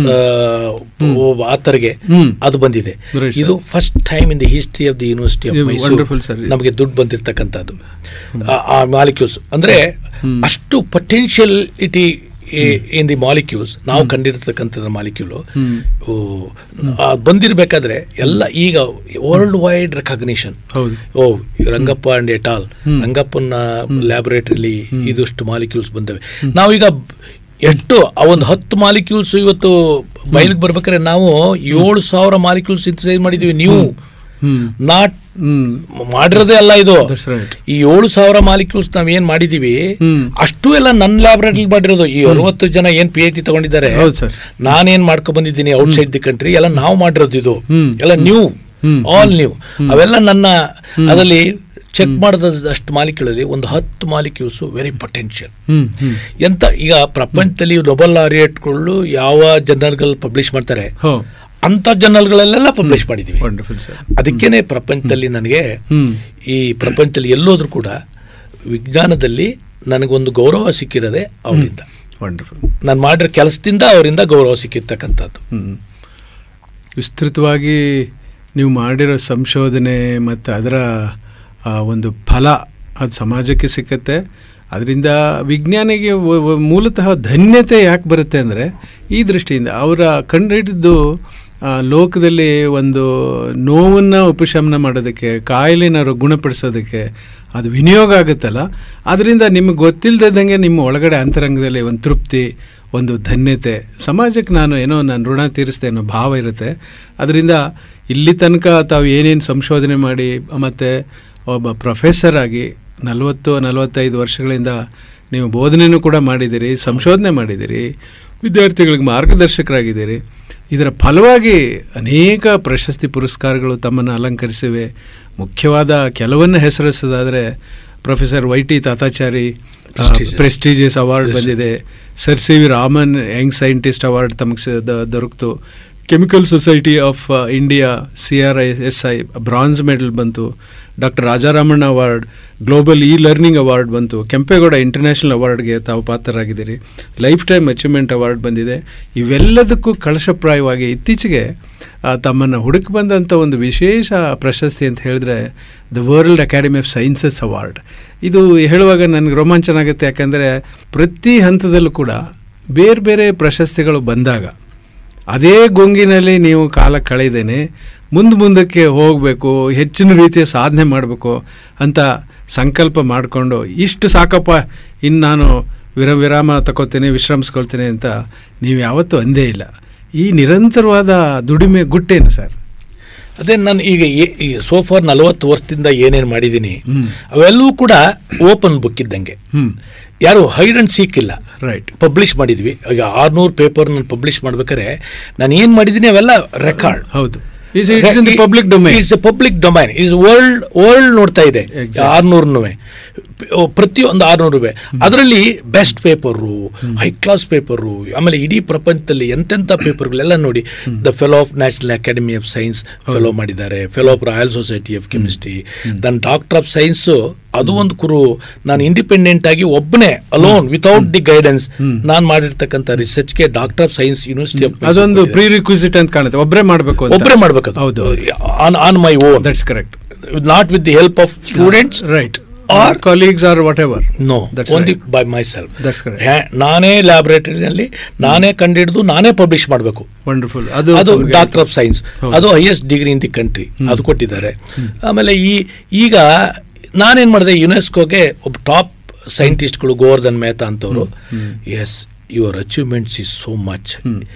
S5: ಆತರಿಗೆ
S4: ಹ್ಮ್.
S5: ಅದು ಬಂದಿದೆ
S4: Right, sir.
S5: ಇದು first time in the history of the university of
S4: Yeah,
S5: Mysuru
S4: wonderful, sir.
S5: ನಮಗೆ ದುಡ್ಡು ಬಂದಿರತಕ್ಕಂಥದ್ದು ಆ ಮಾಲಿಕ್ಯೂಲ್ಸ್ ಅಂದ್ರೆ ಅಷ್ಟು ಪೊಟೆನ್ಷಿಯಲಿಟಿ ಇನ್ ದಿ ಮಾಲಿಕ್ಯೂಲ್ಸ್ ನಾವು ಕಂಡಿರ್ತಕ್ಕಂಥ ಮಾಲಿಕ್ಯೂಲು ಬಂದಿರಬೇಕಾದ್ರೆ ಎಲ್ಲ ಈಗ ವರ್ಲ್ಡ್ ವೈಡ್ ರೆಕಗ್ನಿಷನ್
S4: ಹೌದು
S5: ಓ ರಂಗಪ್ಪ ಅಂಡ್ ಎಟಾಲ್ ರಂಗಪ್ಪನ ಲ್ಯಾಬೊರೇಟರಿಲಿ ಇದಷ್ಟು ಮಾಲಿಕ್ಯೂಲ್ಸ್ ಬಂದವೆ ನಾವೀಗ ಎಷ್ಟು ಆ ಒಂದು ಹತ್ತು ಮಾಲಿಕ್ಯೂಲ್ಸ್ ಇವತ್ತು ಬಯಲಿಗೆ ಬರ್ಬೇಕಾದ್ರೆ ನಾವು ಏಳು ಸಾವಿರ ಮಾಲಿಕ್ಯೂಲ್ಸ್ ಸಿಂಥಸೈಸ್ ಮಾಡಿದೀವಿ ನೀವು
S4: ಹ್ಮ್
S5: ನಾಟ್
S4: ಹ್ಮ್
S5: ಮಾಡಿರೋದೇ ಅಲ್ಲ ಇದು
S4: That's right.
S5: ಈ ಏಳು ಸಾವಿರ ಮಾಲಿಕ್ಯೂಲ್ಸ್ ನಾವ್ ಏನ್ ಮಾಡಿದೀವಿ
S4: ಹ್ಮ್.
S5: ಅಷ್ಟು ಎಲ್ಲ ನನ್ನ ಲ್ಯಾಬ್ರೇಟರಿ ಮಾಡಿರೋದು ಈ ಅರವತ್ತು ಜನ ಏನ್ ಪಿ ಎಚ್ ಡಿ ತಗೊಂಡಿದ್ದಾರೆ
S4: ಹೌದು sir.
S5: ನಾನೇನ್ ಮಾಡ್ಕೊ ಬಂದಿದ್ದೀನಿ ಔಟ್ಸೈಡ್ ದಿ ಕಂಟ್ರಿ ಎಲ್ಲ ನಾವು ಮಾಡಿರೋದು ಇದು
S4: ಹ್ಮ್.
S5: ಎಲ್ಲ ನ್ಯೂ
S4: ಹ್ಮ್.
S5: ಆಲ್ ನ್ಯೂ ಅವೆಲ್ಲ ನನ್ನ ಅದರಲ್ಲಿ ಚೆಕ್ ಮಾಡಿದಷ್ಟು ಮಾಲಿಕ್ಯೂಲಲ್ಲಿ ಒಂದು ಹತ್ತು ಮಾಲಿಕ್ಯೂಲ್ಸ್ ವೆರಿ ಪೊಟೆನ್ಷಿಯಲ್
S4: ಹ್ಮ್ ಹ್ಮ್
S5: ಎಂತ ಈಗ ಪ್ರಪಂಚದಲ್ಲಿ ನೊಬೆಲ್ ಲಾರಿಯೇಟ್ಗಳು ಯಾವ ಜರ್ನಲ್ಗಳು ಪಬ್ಲಿಷ್ ಮಾಡ್ತಾರೆ
S4: ಹೋ
S5: ಅಂತ ಜರ್ನಲ್ಗಳಲ್ಲೆಲ್ಲ ಪಬ್ಲಿಷ್ ಮಾಡಿದೀವಿ
S4: ವಂಡರ್ಫುಲ್ ಸರ್
S5: ಅದಕ್ಕೇನೆ ಪ್ರಪಂಚದಲ್ಲಿ ನನಗೆ
S4: ಹ್ಮ್
S5: ಈ ಪ್ರಪಂಚದಲ್ಲಿ ಎಲ್ಲೋದ್ರೂ ಕೂಡ ವಿಜ್ಞಾನದಲ್ಲಿ ನನಗೊಂದು ಗೌರವ ಸಿಕ್ಕಿರೋದೆ ಅವರಿಂದ
S4: ವಂಡರ್ಫುಲ್
S5: ನಾನು ಮಾಡಿರೋ ಕೆಲಸದಿಂದ ಅವರಿಂದ ಗೌರವ ಸಿಕ್ಕಿರ್ತಕ್ಕಂಥದ್ದು
S4: ಹ್ಮ್. ವಿಸ್ತೃತವಾಗಿ ನೀವು ಮಾಡಿರೋ ಸಂಶೋಧನೆ ಮತ್ತು ಅದರ ಆ, ಒಂದು ಫಲ ಅದು ಸಮಾಜಕ್ಕೆ ಸಿಕ್ಕತ್ತೆ ಅದರಿಂದ ವಿಜ್ಞಾನಿಗೆ ವ- ವ- ಮೂಲತಃ ಧನ್ಯತೆ ಯಾಕೆ ಬರುತ್ತೆ ಅಂದರೆ ಈ ದೃಷ್ಟಿಯಿಂದ ಅವರ ಕಂಡುಹಿಡಿದು ಆ, ಲೋಕದಲ್ಲಿ ಒಂದು ನೋವನ್ನು ಉಪಶಮನ ಮಾಡೋದಕ್ಕೆ ಕಾಯಿಲೆನ ರು- ಗುಣಪಡಿಸೋದಕ್ಕೆ ಅದು ವಿನಿಯೋಗ ಆಗುತ್ತಲ್ಲ ಅದರಿಂದ ನಿಮಗೆ ಗೊತ್ತಿಲ್ಲದಂಗೆ ನಿಮ್ಮ ಒಳಗಡೆ ಅಂತರಂಗದಲ್ಲಿ ಒಂದು ತೃಪ್ತಿ ಒಂದು ಧನ್ಯತೆ ಸಮಾಜಕ್ಕೆ ನಾನು ಏನೋ ನಾನು ಋಣ ತೀರಿಸ್ದೆ ಅನ್ನೋ ಭಾವ ಇರುತ್ತೆ ಅದರಿಂದ ಇಲ್ಲಿ ತನಕ ತಾವು ಏನೇನು ಸಂಶೋಧನೆ ಮಾಡಿ ಮತ್ತು ಒಬ್ಬ ಪ್ರೊಫೆಸರ್ ಆಗಿ ನಲವತ್ತು ನಲವತ್ತೈದು ವರ್ಷಗಳಿಂದ ನೀವು ಬೋಧನೆಯೂ ಕೂಡ ಮಾಡಿದ್ದೀರಿ ಸಂಶೋಧನೆ ಮಾಡಿದ್ದೀರಿ ವಿದ್ಯಾರ್ಥಿಗಳಿಗೆ ಮಾರ್ಗದರ್ಶಕರಾಗಿದ್ದೀರಿ ಇದರ ಫಲವಾಗಿ ಅನೇಕ ಪ್ರಶಸ್ತಿ ಪುರಸ್ಕಾರಗಳು ತಮ್ಮನ್ನು ಅಲಂಕರಿಸಿವೆ ಮುಖ್ಯವಾದ ಕೆಲವನ್ನು ಹೆಸರಿಸೋದಾದರೆ professor Y T Tatachari
S5: Prestigious.
S4: Prestigious award ಬಂದಿದೆ sir C V Raman young scientist award ತಮಗೆ ಸ- ದ- ದೊರಕಿತು chemical society of India C R I S I bronze medal ಬಂತು doctor Rajaramanna award global E learning award ಬಂತು ಕೆಂಪೇಗೌಡ ಇಂಟರ್ನ್ಯಾಷನಲ್ ಅವಾರ್ಡ್ಗೆ ತಾವು ಪಾತ್ರರಾಗಿದ್ದೀರಿ ಲೈಫ್ ಟೈಮ್ ಅಚೀವ್ಮೆಂಟ್ ಅವಾರ್ಡ್ ಬಂದಿದೆ ಇವೆಲ್ಲದಕ್ಕೂ ಕಳಶಪ್ರಾಯವಾಗಿ ಇತ್ತೀಚೆಗೆ ಆ, ತಮ್ಮನ್ನು ಹುಡುಕಿ ಬಂದಂಥ ಒಂದು ವಿಶೇಷ ಪ್ರಶಸ್ತಿ ಅಂತ ಹೇಳಿದ್ರೆ the world academy of sciences award ಇದು ಹೇಳುವಾಗ ನನಗೆ ರೋಮಾಂಚನ ಆಗುತ್ತೆ ಯಾಕಂದರೆ ಪ್ರತಿ ಹಂತದಲ್ಲೂ ಕೂಡ ಬೇರೆ ಬೇರೆ ಪ್ರಶಸ್ತಿಗಳು ಬಂದಾಗ ಅದೇ ಗುಂಗಿನಲ್ಲಿ ನೀವು ಕಾಲ ಕಳೆದೇನೆ ಮುಂದೆ ಮುಂದಕ್ಕೆ ಹೋಗಬೇಕು ಹೆಚ್ಚಿನ ರೀತಿಯ ಸಾಧನೆ ಮಾಡಬೇಕು ಅಂತ ಸಂಕಲ್ಪ ಮಾಡಿಕೊಂಡು ಇಷ್ಟು ಸಾಕಪ್ಪ ಇನ್ನು ನಾನು ವಿರ ವಿರಾಮ ತಗೋತೀನಿ ವಿಶ್ರಮಿಸ್ಕೊಳ್ತೀನಿ ಅಂತ ನೀವು ಯಾವತ್ತೂ ಅಂದೇ ಇಲ್ಲ ಈ ನಿರಂತರವಾದ ದುಡಿಮೆ ಗುಟ್ಟೇನು ಸರ್
S5: ಅದೇ ನಾನು ಈಗ ಸೋಫಾರ್ ನಲವತ್ತು ವರ್ಷದಿಂದ ಏನೇನು ಮಾಡಿದ್ದೀನಿ ಅವೆಲ್ಲವೂ ಕೂಡ ಓಪನ್ ಬುಕ್ ಇದ್ದಂಗೆ
S4: ಹ್ಮ್
S5: ಯಾರು ಹೈಡ್ ಅಂಡ್ ಸೀಕ್ ಇಲ್ಲ
S4: ರೈಟ್
S5: ಪಬ್ಲಿಷ್ ಮಾಡಿದ್ವಿ ಈಗ ಆರ್ನೂರು ಪೇಪರ್ ನಾನು ಪಬ್ಲಿಷ್ ಮಾಡ್ಬೇಕಾದ್ರೆ ನಾನು ಏನು ಮಾಡಿದ್ದೀನಿ ಅವೆಲ್ಲ ರೆಕಾರ್ಡ್
S4: ಹೌದು it's in the public domain
S5: it's public domain is world world ನೋಡ್ತಾ ಇದೆ
S4: Exactly.
S5: ಆರ್ನೂರು ಪ್ರತಿಯೊಂದು ಆರ್ನೂರು ಅದರಲ್ಲಿ best paper high class paper ಆಮೇಲೆ ಇಡೀ ಪ್ರಪಂಚದಲ್ಲಿ ಎಂತೆಂಥ ಪೇಪರ್ಗಳೆಲ್ಲ ನೋಡಿ the fellow of national academy of science fellow ಮಾಡಿದ್ದಾರೆ fellow of royal society of chemistry ನನ್ನ ಡಾಕ್ಟರ್ ಆಫ್ ಸೈನ್ಸ್ ಅದು ಒಂದು ಕುರು ನಾನು ಇಂಡಿಪೆಂಡೆಂಟ್ ಆಗಿ ಒಬ್ಬನೇ ಅಲೋನ್ ವಿತೌಟ್ ದಿ ಗೈಡೆನ್ಸ್ ನಾನು ಮಾಡಿರ್ತಕ್ಕಂಥ ರಿಸರ್ಚ್ಗೆ doctor of science university of
S4: ಅದೊಂದು ಪ್ರೀ ರಿಕ್ವಿಸಿಟ್ ಅಂತ ಕಾಣುತ್ತೆ ಒಬ್ಬರೇ ಮಾಡಬೇಕು ಅಂತ
S5: ಒಬ್ಬರೇ ಮಾಡ್ಬೇಕು
S4: ಹೌದು
S5: on on my own
S4: that's correct
S5: not with the help of students
S4: right
S5: Or-
S4: or colleagues or whatever
S5: no
S4: That's
S5: only
S4: right.
S5: By myself
S4: That's correct.
S5: ನಾನೇ ಲ್ಯಾಬೊರೇಟರಿನಲ್ಲಿ ನಾನೇ ಕಂಡಿಡಿದು ನಾನೇ ಪಬ್ಲಿಷ್ ಮಾಡಬೇಕು
S4: ವಂಡರ್ಫುಲ್
S5: ಅದು
S4: ಅದು
S5: ಡಾಕ್ಟರ್ ಆಫ್ ಸೈನ್ಸ್
S4: ಹೌದು.
S5: ಅದು highest degree in the country ಅದು ಕೊಟ್ಟಿದ್ದಾರೆ ಆಮೇಲೆ ಈ ಈಗ ನಾನೇನು ಮಾಡಿದೆ ಯುನೆಸ್ಕೋಗೆ ಒಬ್ಬ ಟಾಪ್ ಸೈಂಟಿಸ್ಟ್ಗಳು ಗೋವರ್ಧನ್ ಮೆಹ್ತಾ ಅಂತವರು yes your achievements is so much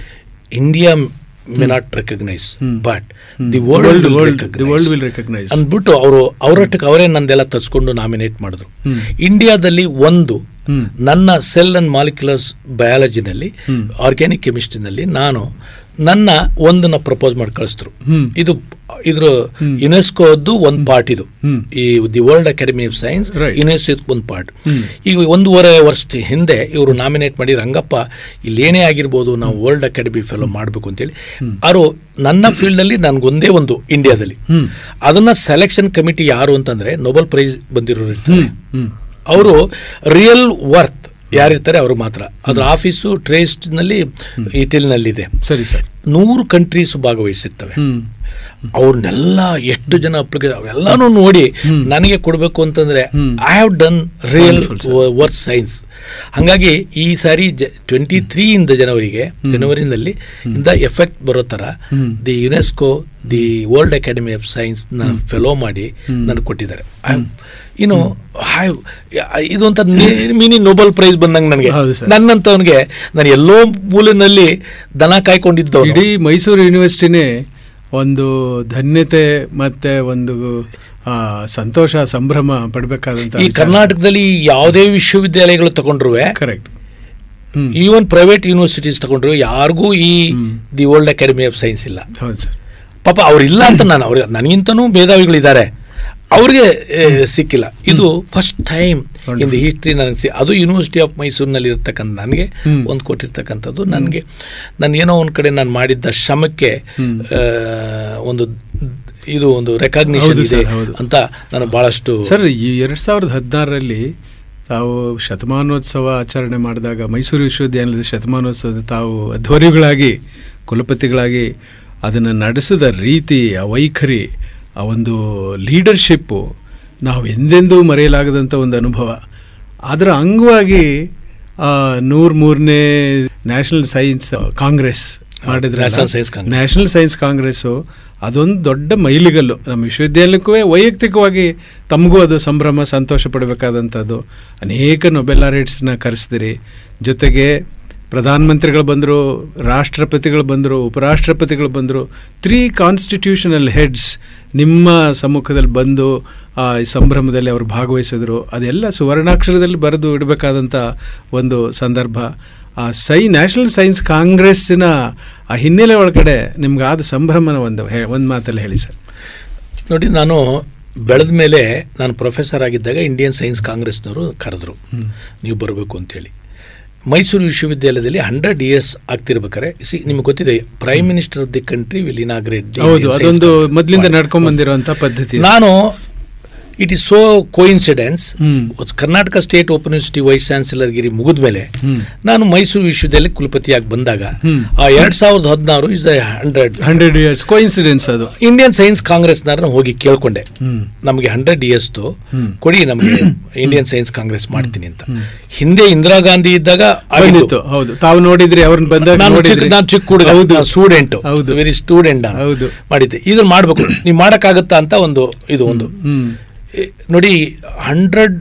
S5: India may not recognise but the
S4: world
S5: world
S4: world the world will recognise
S5: ಅಂದ್ಬಿಟ್ಟು ಅವರು ಅವರಷ್ಟಕ್ಕೆ ಅವರೇ ನಂದೆಲ್ಲ ತರಿಸ್ಕೊಂಡು ನಾಮಿನೇಟ್ ಮಾಡಿದ್ರು ಇಂಡಿಯಾದಲ್ಲಿ ಒಂದು
S4: ಹ್ಮ್.
S5: ನನ್ನ ಸೆಲ್ ಅಂಡ್ ಮಾಲಿಕ್ಯುಲರ್ಸ್ ಬಯಾಲಜಿನಲ್ಲಿ ಆರ್ಗ್ಯಾನಿಕ್ ಕೆಮಿಸ್ಟ್ರಿನಲ್ಲಿ ನಾನು ನನ್ನ ಒಂದನ್ನ ಪ್ರಪೋಸ್ ಮಾಡಿ ಕಳಿಸಿದ್ರು
S4: ಹ್ಮ್.
S5: ಇದು ಇದ್ರ ಯುನೆಸ್ಕೋದ್ದು ಒಂದು ಪಾರ್ಟ್ ಇದು
S4: ಹ್ಮ್.
S5: ಈ the world academy of science
S4: Right.
S5: UNESCO ಒಂದು ಪಾರ್ಟ್
S4: ಹ್ಮ್.
S5: ಈಗ ಒಂದೂವರೆ ವರ್ಷದ ಹಿಂದೆ ಇವರು ನಾಮಿನೇಟ್ ಮಾಡಿ ರಂಗಪ್ಪ ಇಲ್ಲೇನೇ ಆಗಿರ್ಬೋದು ನಾವು ವರ್ಲ್ಡ್ ಅಕಾಡೆಮಿ ಫೆಲೋ ಮಾಡಬೇಕು ಅಂತೇಳಿ ಅವರು ನನ್ನ ಫೀಲ್ಡಲ್ಲಿ ನನಗೊಂದೇ ಒಂದು ಇಂಡಿಯಾದಲ್ಲಿ
S4: ಹ್ಮ್.
S5: ಅದನ್ನ ಸೆಲೆಕ್ಷನ್ ಕಮಿಟಿ ಯಾರು ಅಂತಂದ್ರೆ ನೊಬೆಲ್ ಪ್ರೈಸ್ ಬಂದಿರೋರು ಇರ್ತಾರೆ
S4: ಹ್ಮ್
S5: ಅವರು ರಿಯಲ್ ವರ್ತ್ ಯಾರಿರ್ತಾರೆ ಅವರು ಮಾತ್ರ ಅದ್ರ ಆಫೀಸು ಟ್ರೇಸ್ಟ್ನಲ್ಲಿ ಇಟಲಿನಲ್ಲಿದೆ
S4: ಸರಿ ಸರ್
S5: ನೂರು ಕಂಟ್ರೀಸ್ ಭಾಗವಹಿಸಿರ್ತವೆ
S4: ಹ್ಮ್
S5: ಅವ್ರನ್ನೆಲ್ಲ ಎಷ್ಟು ಜನ ಅಪ್ಲಿಕೇಶನ್ ಅವೆಲ್ಲಾನು ನೋಡಿ ನನಗೆ ಕೊಡಬೇಕು ಅಂತಂದ್ರೆ I have done real work science ಹಾಗಾಗಿ ಈ ಸಾರಿ ಟ್ವೆಂಟಿ ತ್ರೀ ಇಂದ ಜನವರಿಗೆ ಜನವರಿನಲ್ಲಿ ಇಂದ ಎಫೆಕ್ಟ್ ಬರೋ ಥರ the UNESCO the world academy of science ನ ಫೆಲೋ ಮಾಡಿ ನನಗೆ ಕೊಟ್ಟಿದ್ದಾರೆ ಇನ್ನು ಇದೊಂಥರ ಮಿನಿ ನೊಬೆಲ್ ಪ್ರೈಸ್ ಬಂದಂಗೆ ನನಗೆ
S4: ಹೌದು ಸರ್.
S5: ನನ್ನಂತವನಿಗೆ ನಾನು ಎಲ್ಲೋ ಮೂಲಿನಲ್ಲಿ ದನ ಕಾಯ್ಕೊಂಡಿದ್ದವನು
S4: ಇಡೀ ಮೈಸೂರು ಯೂನಿವರ್ಸಿಟಿನೇ ಒಂದು ಧನ್ಯತೆ ಮತ್ತೆ ಒಂದು ಆ, ಸಂತೋಷ ಸಂಭ್ರಮ ಪಡಬೇಕಾದಂತ
S5: ಈ ಕರ್ನಾಟಕದಲ್ಲಿ ಯಾವುದೇ ವಿಶ್ವವಿದ್ಯಾಲಯಗಳು ತಗೊಂಡ್ರು
S4: ಕರೆಕ್ಟ್ ಹ್ಮ್
S5: ಈವನ್ ಪ್ರೈವೇಟ್ ಯೂನಿವರ್ಸಿಟೀಸ್ ತಗೊಂಡ್ರು ಯಾರಿಗೂ ಈ the world academy of science ಇಲ್ಲ
S4: ಹೌದು ಸರ್
S5: ಪಾಪ ಅವ್ರಿಲ್ಲ ಅಂತ ನಾನು ಅವ್ರಿಗೆ ನನಗಿಂತನೂ ಮೇಧಾವಿಗಳಿದ್ದಾರೆ ಅವ್ರಿಗೆ ಏ, ಸಿಕ್ಕಿಲ್ಲ ಇದು first time in the history ನನಗೆ ಸಿ ಅದು ಯೂನಿವರ್ಸಿಟಿ ಆಫ್ ಮೈಸೂರಿನಲ್ಲಿ ಇರ್ತಕ್ಕಂಥ ನನಗೆ
S4: ಹ್ಮ್.
S5: ಒಂದು ಕೊಟ್ಟಿರ್ತಕ್ಕಂಥದ್ದು ನನಗೆ ನಾನು ಏನೋ ಒಂದು ಕಡೆ ನಾನು ಮಾಡಿದ್ದ ಶ್ರಮಕ್ಕೆ
S4: ಹ್ಮ್.
S5: ಆ, ಒಂದು ಇದು ಒಂದು ರೆಕಾಗ್ನಿಷನ್
S4: ಹೌದು
S5: ಇದೆ
S4: ಸರ್, ಹೌದು.
S5: ಅಂತ ನಾನು ಬಹಳಷ್ಟು
S4: ಸರ್ ಈ ಎರಡ್ ಸಾವಿರದ ಹದಿನಾರರಲ್ಲಿ ತಾವು ಶತಮಾನೋತ್ಸವ ಆಚರಣೆ ಮಾಡಿದಾಗ ಮೈಸೂರು ವಿಶ್ವವಿದ್ಯಾನಿಲಯದ ಶತಮಾನೋತ್ಸವದ ತಾವು ಅಧ್ವರ್ಯುಗಳಾಗಿ ಕುಲಪತಿಗಳಾಗಿ ಅದನ್ನು ನಡೆಸಿದ ರೀತಿ ಆ ವೈಖರಿ ಆ ಒಂದು ಲೀಡರ್ಶಿಪ್ಪು ನಾವು ಎಂದೆಂದೂ ಮರೆಯಲಾಗದಂಥ ಒಂದು ಅನುಭವ ಅದರ ಅಂಗವಾಗಿ ನೂರ ಮೂರನೇ ನ್ಯಾಷನಲ್ ಸೈನ್ಸ್ ಕಾಂಗ್ರೆಸ್ ಮಾಡಿದ್ರೆ
S5: National Science Congress.
S4: National science congress ಅದೊಂದು ದೊಡ್ಡ ಮೈಲಿಗಲ್ಲು ನಮ್ಮ ವಿಶ್ವವಿದ್ಯಾಲಯಕ್ಕೂ ವೈಯಕ್ತಿಕವಾಗಿ ತಮಗೂ ಅದು ಸಂಭ್ರಮ ಸಂತೋಷ ಪಡಬೇಕಾದಂಥದ್ದು ಅನೇಕ ನೊಬೆಲ್ ಲಾರೇಟ್ಸ್ನ ಕರೆಸಿದಿರಿ ಜೊತೆಗೆ ಪ್ರಧಾನಮಂತ್ರಿಗಳು ಬಂದರು ರಾಷ್ಟ್ರಪತಿಗಳು ಬಂದರು ಉಪರಾಷ್ಟ್ರಪತಿಗಳು ಬಂದರು ತ್ರೀ ಕಾನ್ಸ್ಟಿಟ್ಯೂಷನಲ್ ಹೆಡ್ಸ್ ನಿಮ್ಮ ಸಮ್ಮುಖದಲ್ಲಿ ಬಂದು ಆ ಈ ಸಂಭ್ರಮದಲ್ಲಿ ಅವರು ಭಾಗವಹಿಸಿದ್ರು ಅದೆಲ್ಲ ಸುವರ್ಣಾಕ್ಷರದಲ್ಲಿ ಬರೆದು ಇಡಬೇಕಾದಂಥ ಒಂದು ಸಂದರ್ಭ ಆ ಸೈ ನ್ಯಾಷನಲ್ ಸೈನ್ಸ್ ಕಾಂಗ್ರೆಸ್ಸಿನ ಆ ಹಿನ್ನೆಲೆ ಒಳಗಡೆ ನಿಮ್ಗಾದ ಸಂಭ್ರಮನ ಒಂದು ಹೇ ಒಂದು ಮಾತಲ್ಲಿ ಹೇಳಿ ಸರ್
S5: ನೋಡಿ ನಾನು ಬೆಳೆದ ಮೇಲೆ ನಾನು ಪ್ರೊಫೆಸರ್ ಆಗಿದ್ದಾಗ ಇಂಡಿಯನ್ ಸೈನ್ಸ್ ಕಾಂಗ್ರೆಸ್ನವರು ಕರೆದ್ರು ನೀವು ಬರಬೇಕು ಅಂತೇಳಿ ಮೈಸೂರು ವಿಶ್ವವಿದ್ಯಾಲಯದಲ್ಲಿ ಹಂಡ್ರೆಡ್ ಇಯರ್ಸ್ ಆಗ್ತಿರ್ಬೇಕಾರೆ ಸಿ ನಿಮ್ಗೆ ಗೊತ್ತಿದೆ prime minister of the country will inaugurate
S4: ಹೌದು ಅದೊಂದು ಮೊದಲಿಂದ ನಡ್ಕೊಂಡ್ ಬಂದಿರುವಂತ ಪದ್ಧತಿ ಅದು.
S5: ನಾನು ಇಟ್ ಇಸ್ ಸೋ ಕೋಇನ್ಸಿಡೆನ್ಸ್
S4: ಹ್ಮ್.
S5: Karnataka state open university vice chancellor ಗಿರಿ ಮುಗಿದ ಮೇಲೆ
S4: ಹ್ಮ್.
S5: ನಾನು ಮೈಸೂರು ವಿಶ್ವವಿದ್ಯಾಲಯ ಕುಲಪತಿಯಾಗಿ ಬಂದಾಗ
S4: ಹ್ಮ್.
S5: ಆ ಎರಡ್ ಸಾವಿರದ ಹದಿನಾರು is the hundred
S4: hundred years coincidence ಅದು
S5: ಇಂಡಿಯನ್ ಸೈನ್ಸ್ ಕಾಂಗ್ರೆಸ್ನವ್ರನ್ನ ಹೋಗಿ ಕೇಳ್ಕೊಂಡೆ
S4: ಹ್ಮ್.
S5: ನಮಗೆ ಹಂಡ್ರೆಡ್ ಇಯರ್ಸ್ದು
S4: ಹ್ಮ್.
S5: ಕೊಡಿ ನಮಗೆ ಇಂಡಿಯನ್ ಸೈನ್ಸ್ ಕಾಂಗ್ರೆಸ್ ಮಾಡ್ತೀನಿ ಅಂತ ಹಿಂದೆ ಇಂದಿರಾ ಗಾಂಧಿ ಇದ್ದಾಗ
S4: ಬಂದಿತ್ತು ಹೌದು ತಾವು ನೋಡಿದ್ರಿ ಅವ್ರನ್ನ ಬಂದಾಗ
S5: ನಾನು
S4: ನೋಡಿದ್ರಿ
S5: ಚಿಕ್ಕ ನಾನು ಚಿಕ್ಕ ಹುಡುಗ
S4: ಹೌದು
S5: ಸ್ಟೂಡೆಂಟ್
S4: ಹೌದು.
S5: ವೆರಿ ಸ್ಟೂಡೆಂಟ್
S4: ಹೌದು.
S5: ಮಾಡಿದ್ದೆ ಇದನ್ನ ಮಾಡ್ಬೇಕು ನೀವು ಮಾಡಕ್ಕಾಗತ್ತಾ ಅಂತ ಒಂದು ಇದು ಒಂದು
S4: ಹ್ಮ್
S5: ಏ, ನೋಡಿ hundred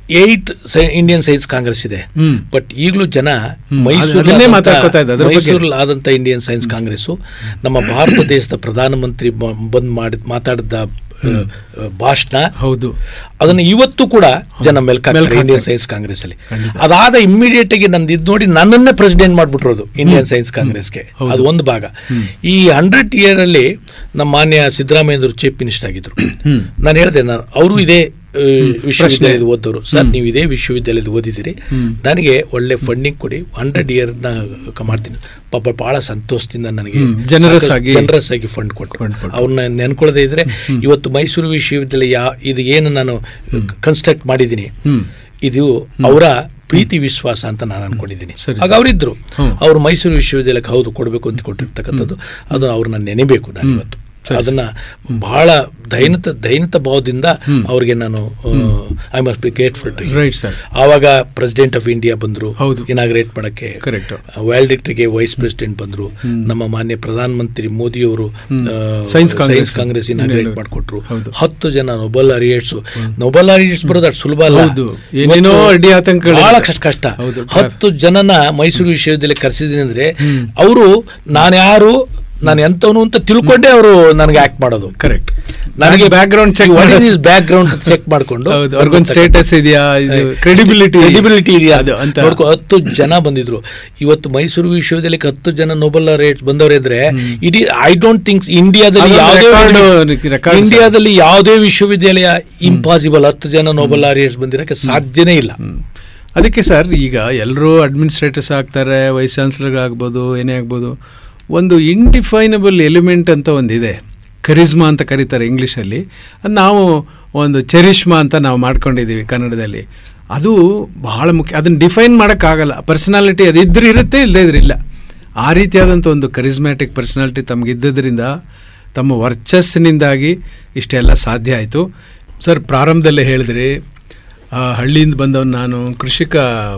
S5: eighth Indian science congress ಇದೆ
S4: ಹ್ಮ್.
S5: ಬಟ್ ಈಗಲೂ ಜನ
S4: ಹ್ಮ್,
S5: ಮೈಸೂರು
S4: ಅದನ್ನೇ ಮಾತಾಡ್ಕೊತಾ ಇದ್ದೆ, ಅದ್ರ ಬಗ್ಗೆ.
S5: ಮೈಸೂರಲ್ಲಿ ಆದಂತ ಇಂಡಿಯನ್ ಸೈನ್ಸ್ ಕಾಂಗ್ರೆಸ್ ನಮ್ಮ ಭಾರತ ದೇಶದ ಪ್ರಧಾನಮಂತ್ರಿ ಬ- ಬಂದ್ ಮಾಡಿ ಮಾತಾಡಿದ ಆ, ಆ, ಭಾಷಣ
S4: ಹೌದು
S5: ಅದನ್ನ ಇವತ್ತು ಕೂಡ ಜನ ಮೆಲ್ಕಾಕ್ತಾರೆ
S4: ಮೆಲ್ಕಾಕ್ತಾರೆ.
S5: ಇಂಡಿಯನ್ ಸೈನ್ಸ್ ಕಾಂಗ್ರೆಸ್ ಅಲ್ಲಿ
S4: ಖಂಡಿತ.
S5: ಅದಾದ ಇಮಿಡಿಯೇಟ್ ಆಗಿ ನಂದು ಇದು ನೋಡಿ ನನ್ನನ್ನೇ ಪ್ರೆಸಿಡೆಂಟ್ ಮಾಡ್ಬಿಟ್ರೋದು ಇಂಡಿಯನ್ ಸೈನ್ಸ್ ಕಾಂಗ್ರೆಸ್ಗೆ
S4: ಹೌದು.
S5: ಅದು ಒಂದು ಭಾಗ ಈ ಹಂಡ್ರೆಡ್ ಇಯರ್ ಅಲ್ಲಿ ನಮ್ಮ ಮಾನ್ಯ ಸಿದ್ದರಾಮಯ್ಯರು ಚೀಫ್ ಮಿನಿಸ್ಟರ್ ಆಗಿದ್ರು
S4: ಹ್ಮ್.
S5: ನಾನು ಹೇಳಿದೆ ನಾನು ಅವರು ಇದೇ ಆ, ವಿಶ್ವವಿದ್ಯಾಲಯದ ಓದೋರು ಸರ್ ನೀವು ಇದೇ ವಿಶ್ವವಿದ್ಯಾಲಯದ ಓದಿದಿರಿ ನನಗೆ ಒಳ್ಳೆ ಫಂಡಿಂಗ್ ಕೊಡಿ ಹಂಡ್ರೆಡ್ ಇಯರ್ ನ ಕ- ಮಾಡ್ತೀನಿ ಪಾಪ ಬಹಳ ಸಂತೋಷದಿಂದ ನನಗೆ
S4: ಹ್ಮ್. generous ಆಗಿ-
S5: ಜನರಸ್ ಆಗಿ ಫಂಡ್ ಕೊಟ್ಟರು
S4: Fund ಕೊಟ್ರು.
S5: ಅವ್ರನ್ನ ನೆನ್ಕೊಳ್ಳದೆ ಇದ್ರೆ ಇವತ್ತು ಮೈಸೂರು ವಿಶ್ವವಿದ್ಯಾಲಯ ಯಾ- ಇದು ಏನು ನಾನು ಕನ್ಸ್ಟ್ರಕ್ಟ್ ಮಾಡಿದ್ದೀನಿ
S4: ಹ್ಮ್.
S5: ಇದು ಅವರ ಪ್ರೀತಿ ವಿಶ್ವಾಸ ಅಂತ ನಾನು ಅನ್ಕೊಂಡಿದ್ದೀನಿ
S4: ಸರಿ,
S5: ಆಗ
S4: ಸರಿ.
S5: ಅವರಿದ್ರು
S4: ಹ್ಮ್.
S5: ಅವರು ಮೈಸೂರು ವಿಶ್ವವಿದ್ಯಾಲಯಕ್ಕೆ ಹೌದು ಕೊಡಬೇಕು ಅಂತ ಕೊಟ್ಟಿರ್ತಕ್ಕಂಥದ್ದು ಅದನ್ನ ಅವ್ರನ್ನ ನೆನೆಬೇಕು ನಾನು ಇವತ್ತು ಅದನ್ನ ಬಹಳ ದೈನತ ದೈನತ ಭಾವದಿಂದ ಅವ್ರಿಗೆ ನಾನು I must be grateful to
S4: right sir
S5: ಆವಾಗ ಪ್ರೆಸಿಡೆಂಟ್ ಆಫ್ ಇಂಡಿಯಾ ಬಂದ್ರು
S4: ಹೌದು.
S5: ಇನಾಗ್ರೇಟ್ ಮಾಡಕ್ಕೆ
S4: Correct.
S5: ವ್ಯಾಲ್ಡಿಕ್ಟ್ಗೆ ವೈಸ್ ಪ್ರೆಸಿಡೆಂಟ್ ಬಂದ್ರು ನಮ್ಮ ಮಾನ್ಯ ಪ್ರಧಾನಮಂತ್ರಿ ಮೋದಿಯವರು
S4: Science Congress.
S5: ಕಾಂಗ್ರೆಸ್ ಇನಾಗ್ರೇಟ್
S4: ಇನ್ನೇನು?
S5: ಮಾಡಿಕೊಟ್ರು
S4: ಹೌದು.
S5: ಹತ್ತು ಜನ ನೊಬೆಲ್ ಅರಿಯೇಟ್ಸ್ ನೊಬೆಲ್ ಅರಿಯೇಟ್ಸ್ ಬರೋದು ಅಷ್ಟು ಸುಲಭ ಅಲ್ಲ
S4: ಹೌದು. ಏನೇನೋ
S5: ಇವತ್ತು
S4: ಅಡ್ಡಿ ಆತಂಕಗಳಿದೆ.
S5: ಬಹಳ ಕಷ್ಟ ಕಷ್ಟ
S4: ಹೌದು.
S5: ಹತ್ತು ಜನನ ಮೈಸೂರು ವಿಶ್ವವಿದ್ಯಾಲಯ ಕರೆಸಿದೀನಿ ಅಂದ್ರೆ ಅವರು ನಾನು ಯಾರು ನಾನು ಎಂತವನು ಅಂತ ತಿಳ್ಕೊಂಡೇ ಅವರು ನನಗೆ ಆಕ್ಟ್ ಮಾಡೋದು
S4: ಕರೆಕ್ಟ್
S5: ನನಗೆ
S4: background check
S5: background check ಮಾಡ್ಕೊಂಡು
S4: ಹೌದು ಅವ್ರಿಗೊಂದು ಸ್ಟೇಟಸ್ ಇದೆಯಾ ಇದು ಕ್ರೆಡಿಬಿಲಿಟಿ
S5: ಕ್ರೆಡಿಬಿಲಿಟಿ ಇದೆಯಾ
S4: ಅದು ಅಂತ
S5: ನೋಡ್ಕೊ ಹತ್ತು ಜನ ಬಂದಿದ್ರು ಇವತ್ತು ಮೈಸೂರು ವಿಶ್ವವಿದ್ಯಾಲಯಕ್ಕೆ ಹತ್ತು ಜನ ನೊಬೆಲ್ ರೇಟ್ ಬಂದವರಿದ್ರೆ ಇಡೀ ಐ ಡೋಂಟ್ ಥಿಂಕ್ ಇಂಡಿಯಾದಲ್ಲಿ
S4: ಅದೊಂದು
S5: ಯಾವುದೇ
S4: record- record ಸರ್.
S5: ಇಂಡಿಯಾದಲ್ಲಿ ಯಾವುದೇ ವಿಶ್ವವಿದ್ಯಾಲಯ ಇಂಪಾಸಿಬಲ್ ಹತ್ತು ಜನ ನೊಬೆಲ್ ರೇಟ್ಸ್ ಬಂದಿರಕ್ಕೆ ಸಾಧ್ಯನೇ ಇಲ್ಲ
S4: ಅದಕ್ಕೆ ಸರ್ ಈಗ ಎಲ್ಲರೂ ಅಡ್ಮಿನಿಸ್ಟ್ರೇಟರ್ಸ್ ಆಗ್ತಾರೆ ವೈಸ್ ಚಾನ್ಸಲರ್ಗಳಾಗ್ಬೋದು ಏನೇ ಆಗ್ಬೋದು ಒಂದು ಇಂಡಿಫೈನಬಲ್ ಎಲಿಮೆಂಟ್ ಅಂತ ಒಂದಿದೆ ಕರಿಸ್ಮಾ ಅಂತ ಕರೀತಾರೆ ಇಂಗ್ಲೀಷಲ್ಲಿ ಅದು ನಾವು ಒಂದು ಚೆರಿಷ್ಮಾ ಅಂತ ನಾವು ಮಾಡ್ಕೊಂಡಿದ್ದೀವಿ ಕನ್ನಡದಲ್ಲಿ ಅದು ಬಹಳ ಮುಖ್ಯ ಅದನ್ನು ಡಿಫೈನ್ ಮಾಡೋಕ್ಕಾಗಲ್ಲ ಪರ್ಸನಾಲಿಟಿ ಅದು ಇದ್ರೆ ಇರುತ್ತೆ ಇಲ್ಲದೇ ಇದ್ರೆ ಇಲ್ಲ ಆ ರೀತಿಯಾದಂಥ ಒಂದು ಕರಿಸ್ಮ್ಯಾಟಿಕ್ ಪರ್ಸನಾಲಿಟಿ ತಮಗಿದ್ದರಿಂದ ತಮ್ಮ ವರ್ಚಸ್ಸಿನಿಂದಾಗಿ ಇಷ್ಟೆಲ್ಲ ಸಾಧ್ಯ ಆಯಿತು ಸರ್ ಪ್ರಾರಂಭದಲ್ಲೇ ಹೇಳಿದ್ರಿ ಆ, ಹಳ್ಳಿಯಿಂದ ಬಂದವನು ನಾನು ಕೃಷಿಕ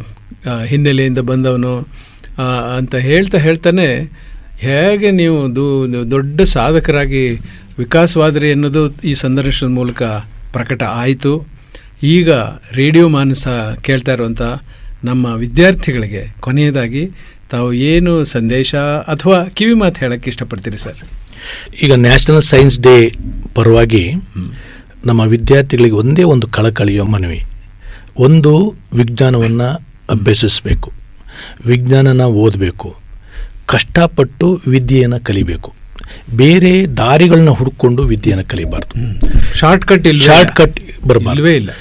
S4: ಆ, ಹಿನ್ನೆಲೆಯಿಂದ ಬಂದವನು ಆ, ಅಂತ ಹೇಳ್ತಾ ಹೇಳ್ತಾನೆ ಹೇಗೆ ನೀವು ದು ದೊಡ್ಡ ಸಾಧಕರಾಗಿ ವಿಕಾಸವಾದ್ರಿ ಅನ್ನೋದು ಈ ಸಂದರ್ಶನದ ಮೂಲಕ ಪ್ರಕಟ ಆಯಿತು ಈಗ ರೇಡಿಯೋ ಮಾನಸ ಕೇಳ್ತಾ ಇರುವಂಥ ನಮ್ಮ ವಿದ್ಯಾರ್ಥಿಗಳಿಗೆ ಕೊನೆಯದಾಗಿ ತಾವು ಏನು ಸಂದೇಶ ಅಥವಾ ಕಿವಿ ಮಾತು ಹೇಳಕ್ಕೆ ಇಷ್ಟಪಡ್ತೀರಿ ಸರ್
S5: ಈಗ ನ್ಯಾಷನಲ್ ಸೈನ್ಸ್ ಡೇ ಪರವಾಗಿ ನಮ್ಮ ವಿದ್ಯಾರ್ಥಿಗಳಿಗೆ ಒಂದೇ ಒಂದು ಕಳಕಳಿಯ ಮನವಿ ಒಂದು ವಿಜ್ಞಾನವನ್ನು ಅಭ್ಯಸಿಸಬೇಕು ವಿಜ್ಞಾನನ ಓದಬೇಕು ಕಷ್ಟಪಟ್ಟು ವಿದ್ಯೆಯನ್ನು ಕಲಿಬೇಕು ಬೇರೆ ದಾರಿಗಳನ್ನ ಹುಡ್ಕೊಂಡು ವಿದ್ಯೆಯನ್ನು ಕಲಿಬಾರ್ದು
S4: ಶಾರ್ಟ್ ಕಟ್ ಇಲ್ಲ
S5: ಶಾರ್ಟ್ ಕಟ್ ಬರಬಾರ್ದು
S4: ಇಲ್ವೇ ಇಲ್ಲ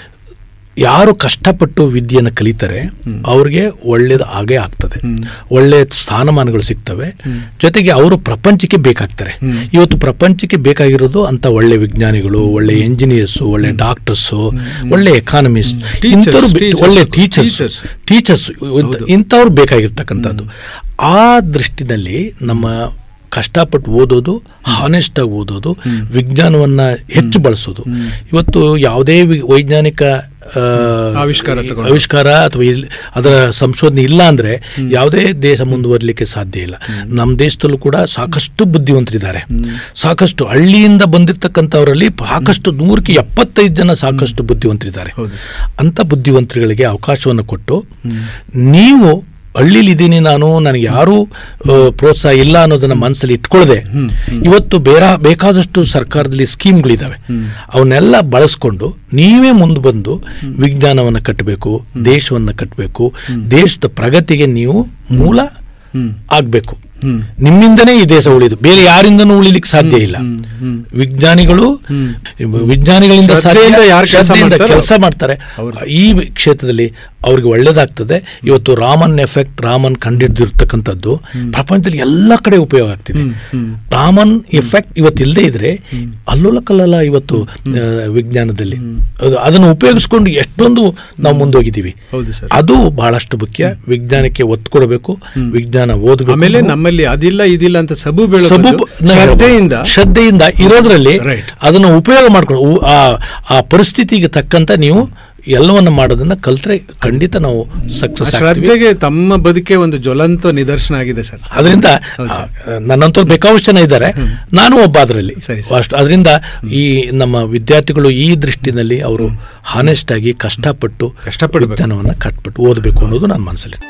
S5: ಯಾರು ಕಷ್ಟಪಟ್ಟು ವಿದ್ಯೆಯನ್ನು ಕಲಿತಾರೆ ಅವ್ರಿಗೆ ಒಳ್ಳೇದು ಆಗೇ ಆಗ್ತದೆ ಒಳ್ಳೆ ಸ್ಥಾನಮಾನಗಳು ಸಿಗ್ತವೆ ಜೊತೆಗೆ ಅವರು ಪ್ರಪಂಚಕ್ಕೆ ಬೇಕಾಗ್ತಾರೆ ಇವತ್ತು ಪ್ರಪಂಚಕ್ಕೆ ಬೇಕಾಗಿರೋದು ಅಂತ ಒಳ್ಳೆ ವಿಜ್ಞಾನಿಗಳು ಒಳ್ಳೆ ಎಂಜಿನಿಯರ್ಸು ಒಳ್ಳೆ ಡಾಕ್ಟರ್ಸು ಒಳ್ಳೆ ಎಕಾನಮಿಸ್ಟ್
S4: Teachers,
S5: ಇಂಥವ್ರು ಬೆ-
S4: teachers,
S5: ಒಳ್ಳೆ
S4: teachers.
S5: ಟೀಚರ್ಸ್ ಟೀಚರ್ಸ್ ಇಂಥವ್ರು ಬೇಕಾಗಿರ್ತಕ್ಕಂಥದ್ದು ಆ ದೃಷ್ಟಿನಲ್ಲಿ ನಮ್ಮ ಕಷ್ಟಪಟ್ಟು ಓದೋದು ಹಾನೆಸ್ಟ್ ಆಗಿ ಓದೋದು ವಿಜ್ಞಾನವನ್ನ ಹೆಚ್ಚು ಬಳಸೋದು ಇವತ್ತು ಯಾವುದೇ ವಿ- ವೈಜ್ಞಾನಿಕ ಆ,
S4: ಆವಿಷ್ಕಾರ ತಗೊಂಡು.
S5: ಆವಿಷ್ಕಾರ ಅಥವಾ ಇಲ್- ಅದರ ಸಂಶೋಧನೆ ಇಲ್ಲ ಅಂದ್ರೆ ಯಾವುದೇ ದೇಶ ಮುಂದುವರಲಿಕ್ಕೆ ಸಾಧ್ಯ ಇಲ್ಲ ನಮ್ಮ ದೇಶದಲ್ಲೂ ಕೂಡ ಸಾಕಷ್ಟು ಬುದ್ಧಿವಂತರಿದ್ದಾರೆ ಸಾಕಷ್ಟು ಹಳ್ಳಿಯಿಂದ ಬಂದಿರತಕ್ಕಂಥವರಲ್ಲಿ ಸಾಕಷ್ಟು ನೂರಕ್ಕೆ ಎಪ್ಪತ್ತೈದು ಜನ ಸಾಕಷ್ಟು ಬುದ್ಧಿವಂತರಿದ್ದಾರೆ
S4: ಹೌದು ಸರ್.
S5: ಅಂತ ಬುದ್ಧಿವಂತರುಗಳಿಗೆ ಅವಕಾಶವನ್ನು ಕೊಟ್ಟು ನೀವು ಹಳ್ಳಿಲಿ ಇದ್ದೀನಿ ನಾನು ನನಗೆ ಯಾರೂ ಆ, ಪ್ರೋತ್ಸಾಹ ಇಲ್ಲ ಅನ್ನೋದನ್ನ ಮನಸ್ಸಲ್ಲಿ ಇಟ್ಕೊಳ್ಳದೆ ಇವತ್ತು ಬೇರೆ ಬೇಕಾದಷ್ಟು ಸರ್ಕಾರದಲ್ಲಿ ಸ್ಕೀಮ್ಗಳಿದ್ದಾವೆ ಅವನ್ನೆಲ್ಲ ಬಳಸ್ಕೊಂಡು ನೀವೇ ಮುಂದೆ ಬಂದು ವಿಜ್ಞಾನವನ್ನು ಕಟ್ಟಬೇಕು ದೇಶವನ್ನು ಕಟ್ಟಬೇಕು ದೇಶದ ಪ್ರಗತಿಗೆ ನೀವು ಮೂಲ ಆಗ್ಬೇಕು ನಿಮ್ಮಿಂದನೇ ಈ ದೇಶ ಉಳಿದು ಬೇರೆ ಯಾರಿಂದನೂ ಉಳಿಲಿಕ್ಕೆ ಸಾಧ್ಯ ಇಲ್ಲ ವಿಜ್ಞಾನಿಗಳು ವಿಜ್ಞಾನಿಗಳಿಂದ
S4: ಶ್ರದ್ಧೆಯಿಂದ ಯಾರು ಕೆಲ್ಸ ಮಾಡ್ತಾರೋ
S5: ಕೆಲಸ ಮಾಡ್ತಾರೆ ಈ ಕ್ಷೇತ್ರದಲ್ಲಿ ಅವ್ರಿಗೆ ಒಳ್ಳೇದಾಗ್ತದೆ ಇವತ್ತು ರಾಮನ್ ಎಫೆಕ್ಟ್ ರಾಮನ್ ಕಂಡಿಡ್ದಿರ್ತಕ್ಕಂಥದ್ದು ಪ್ರಪಂಚದಲ್ಲಿ ಎಲ್ಲ ಕಡೆ ಉಪಯೋಗ ಆಗ್ತಿದೆ ರಾಮನ್ ಎಫೆಕ್ಟ್ ಇವತ್ತು ಇಲ್ಲದೆ ಇದ್ರೆ ಅಲ್ಲೋಲ ಕಲ್ಲಲ್ಲ ಇವತ್ತು ಆ, ವಿಜ್ಞಾನದಲ್ಲಿ ಅದು ಅದನ್ನು ಉಪಯೋಗಿಸ್ಕೊಂಡು ಎಷ್ಟೊಂದು ನಾವು ಮುಂದೋಗಿದ್ದೀವಿ
S4: ಹೌದು ಸರ್
S5: ಅದು ಬಹಳಷ್ಟು ಮುಖ್ಯ ವಿಜ್ಞಾನಕ್ಕೆ ಒತ್ತು ಕೊಡಬೇಕು ವಿಜ್ಞಾನ ಓದಬೇಕು
S4: ಆಮೇಲೆ ನಮ್ಮಲ್ಲಿ ಅದಿಲ್ಲ ಇದಿಲ್ಲ ಅಂತ ಸಬು ಬೆಳೆದು
S5: ಸಬೂಬು ನ-
S4: ಶ್ರದ್ಧೆಯಿಂದ
S5: ಶ್ರದ್ಧೆಯಿಂದ ಇರೋದ್ರಲ್ಲಿ
S4: Right.
S5: ಅದನ್ನು ಉಪಯೋಗ ಮಾಡ್ಕೊಂಡು ಉ- ಆ ಆ ಪರಿಸ್ಥಿತಿಗೆ ತಕ್ಕಂತ ನೀವು ಎಲ್ಲವನ್ನ ಮಾಡೋದನ್ನ ಕಲ್ತ್ರೆ ಖಂಡಿತ ನಾವು ಸಕ್ಸಸ್
S4: ಶ್ರದ್ಧೆಗೆ ತಮ್ಮ ಬದುಕೆ ಒಂದು ಜ್ವಲಂತ ನಿದರ್ಶನ ಆಗಿದೆ ಸರ್
S5: ಅದರಿಂದ
S4: ಹೌದು ಸರ್.
S5: ನನ್ನಂತೂ ಬೇಕಾವಷ್ಟು ಜನ ಇದ್ದಾರೆ ನಾನು ಒಬ್ಬ ಅದರಲ್ಲಿ
S4: ಸರಿ, ಸರಿ.
S5: ಅಷ್ಟು ಅದರಿಂದ ಈ ನಮ್ಮ ವಿದ್ಯಾರ್ಥಿಗಳು ಈ ದೃಷ್ಟಿನಲ್ಲಿ ಅವರು ಹಾನೆಸ್ಟ್ ಆಗಿ ಕಷ್ಟಪಟ್ಟು
S4: ಕಷ್ಟಪಡ್ಬೇಕು.
S5: ವಿಜ್ಞಾನವನ್ನ ಕಟ್ಬಿಟ್ಟು ಓದಬೇಕು ಅನ್ನೋದು ನನ್ನ ಮನಸ್ಸಲ್ಲಿ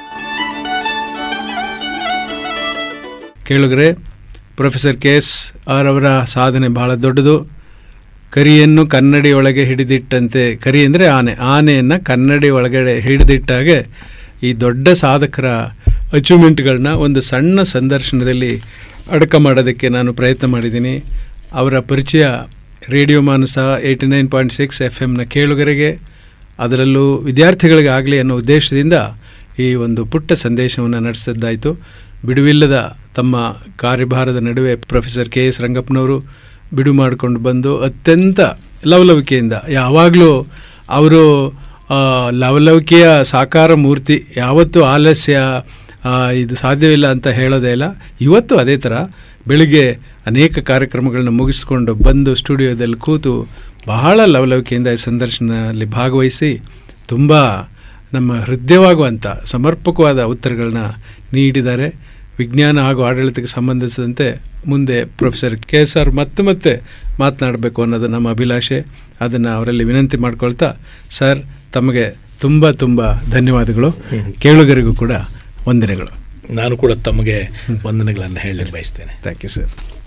S4: ಕೇಳುಗರೆ ಪ್ರೊಫೆಸರ್ ಕೆ ಎಸ್ ಆರ್ ಅವರ ಸಾಧನೆ ಬಹಳ ದೊಡ್ಡದು ಕರಿಯನ್ನು ಕನ್ನಡಿ ಒಳಗೆ ಹಿಡಿದಿಟ್ಟಂತೆ ಕರಿ ಅಂದರೆ ಆನೆ ಆನೆಯನ್ನು ಕನ್ನಡಿ ಒಳಗಡೆ ಹಿಡಿದಿಟ್ಟಾಗೆ ಈ ದೊಡ್ಡ ಸಾಧಕರ ಅಚೀವ್ಮೆಂಟ್ಗಳನ್ನ ಒಂದು ಸಣ್ಣ ಸಂದರ್ಶನದಲ್ಲಿ ಅಡಕ ಮಾಡೋದಕ್ಕೆ ನಾನು ಪ್ರಯತ್ನ ಮಾಡಿದ್ದೀನಿ ಅವರ ಪರಿಚಯ radio Manasa eighty nine point six F ಎಮ್ನ ಕೇಳುಗರಿಗೆ ಅದರಲ್ಲೂ ವಿದ್ಯಾರ್ಥಿಗಳಿಗೆ ಆಗಲಿ ಅನ್ನೋ ಉದ್ದೇಶದಿಂದ ಈ ಒಂದು ಪುಟ್ಟ ಸಂದೇಶವನ್ನು ನಡೆಸಿದ್ದಾಯಿತು ಬಿಡುವಿಲ್ಲದ ತಮ್ಮ ಕಾರ್ಯಭಾರದ ನಡುವೆ ಪ್ರೊಫೆಸರ್ ಕೆ ಎಸ್ ರಂಗಪ್ಪನವರು ಬಿಡು ಮಾಡಿಕೊಂಡು ಬಂದು ಅತ್ಯಂತ ಲವಲವಿಕೆಯಿಂದ ಯಾವಾಗಲೂ ಅವರು ಆ, ಲವಲವಿಕೆಯ ಸಾಕಾರ ಮೂರ್ತಿ ಯಾವತ್ತೂ ಆಲಸ್ಯ ಆ, ಇದು ಸಾಧ್ಯವಿಲ್ಲ ಅಂತ ಹೇಳೋದೇ ಇಲ್ಲ ಇವತ್ತು ಅದೇ ಥರ ಬೆಳಿಗ್ಗೆ ಅನೇಕ ಕಾರ್ಯಕ್ರಮಗಳನ್ನ ಮುಗಿಸ್ಕೊಂಡು ಬಂದು ಸ್ಟುಡಿಯೋದಲ್ಲಿ ಕೂತು ಬಹಳ ಲವಲವಿಕೆಯಿಂದ ಈ ಸಂದರ್ಶನದಲ್ಲಿ ಭಾಗವಹಿಸಿ ತುಂಬ ನಮ್ಮ ಹೃದಯವಾಗುವಂಥ ಸಮರ್ಪಕವಾದ ಉತ್ತರಗಳನ್ನ ನೀಡಿದ್ದಾರೆ ವಿಜ್ಞಾನ ಹಾಗೂ ಆಡಳಿತಕ್ಕೆ ಸಂಬಂಧಿಸಿದಂತೆ ಮುಂದೆ ಪ್ರೊಫೆಸರ್ ಕೆ ಎಸ್ ಆರ್ ಮತ್ತೆ ಮತ್ತೆ ಮಾತನಾಡಬೇಕು ಅನ್ನೋದು ನಮ್ಮ ಅಭಿಲಾಷೆ ಅದನ್ನು ಅವರಲ್ಲಿ ವಿನಂತಿ ಮಾಡ್ಕೊಳ್ತಾ ಸರ್ ತಮಗೆ ತುಂಬ ತುಂಬ ಧನ್ಯವಾದಗಳು ಕೇಳುಗರಿಗೂ ಕೂಡ ವಂದನೆಗಳು
S5: ನಾನು ಕೂಡ ತಮಗೆ ವಂದನೆಗಳನ್ನು ಹೇಳಲಿಕ್ಕೆ ಬಯಸ್ತೇನೆ
S4: ಥ್ಯಾಂಕ್ ಯು ಸರ್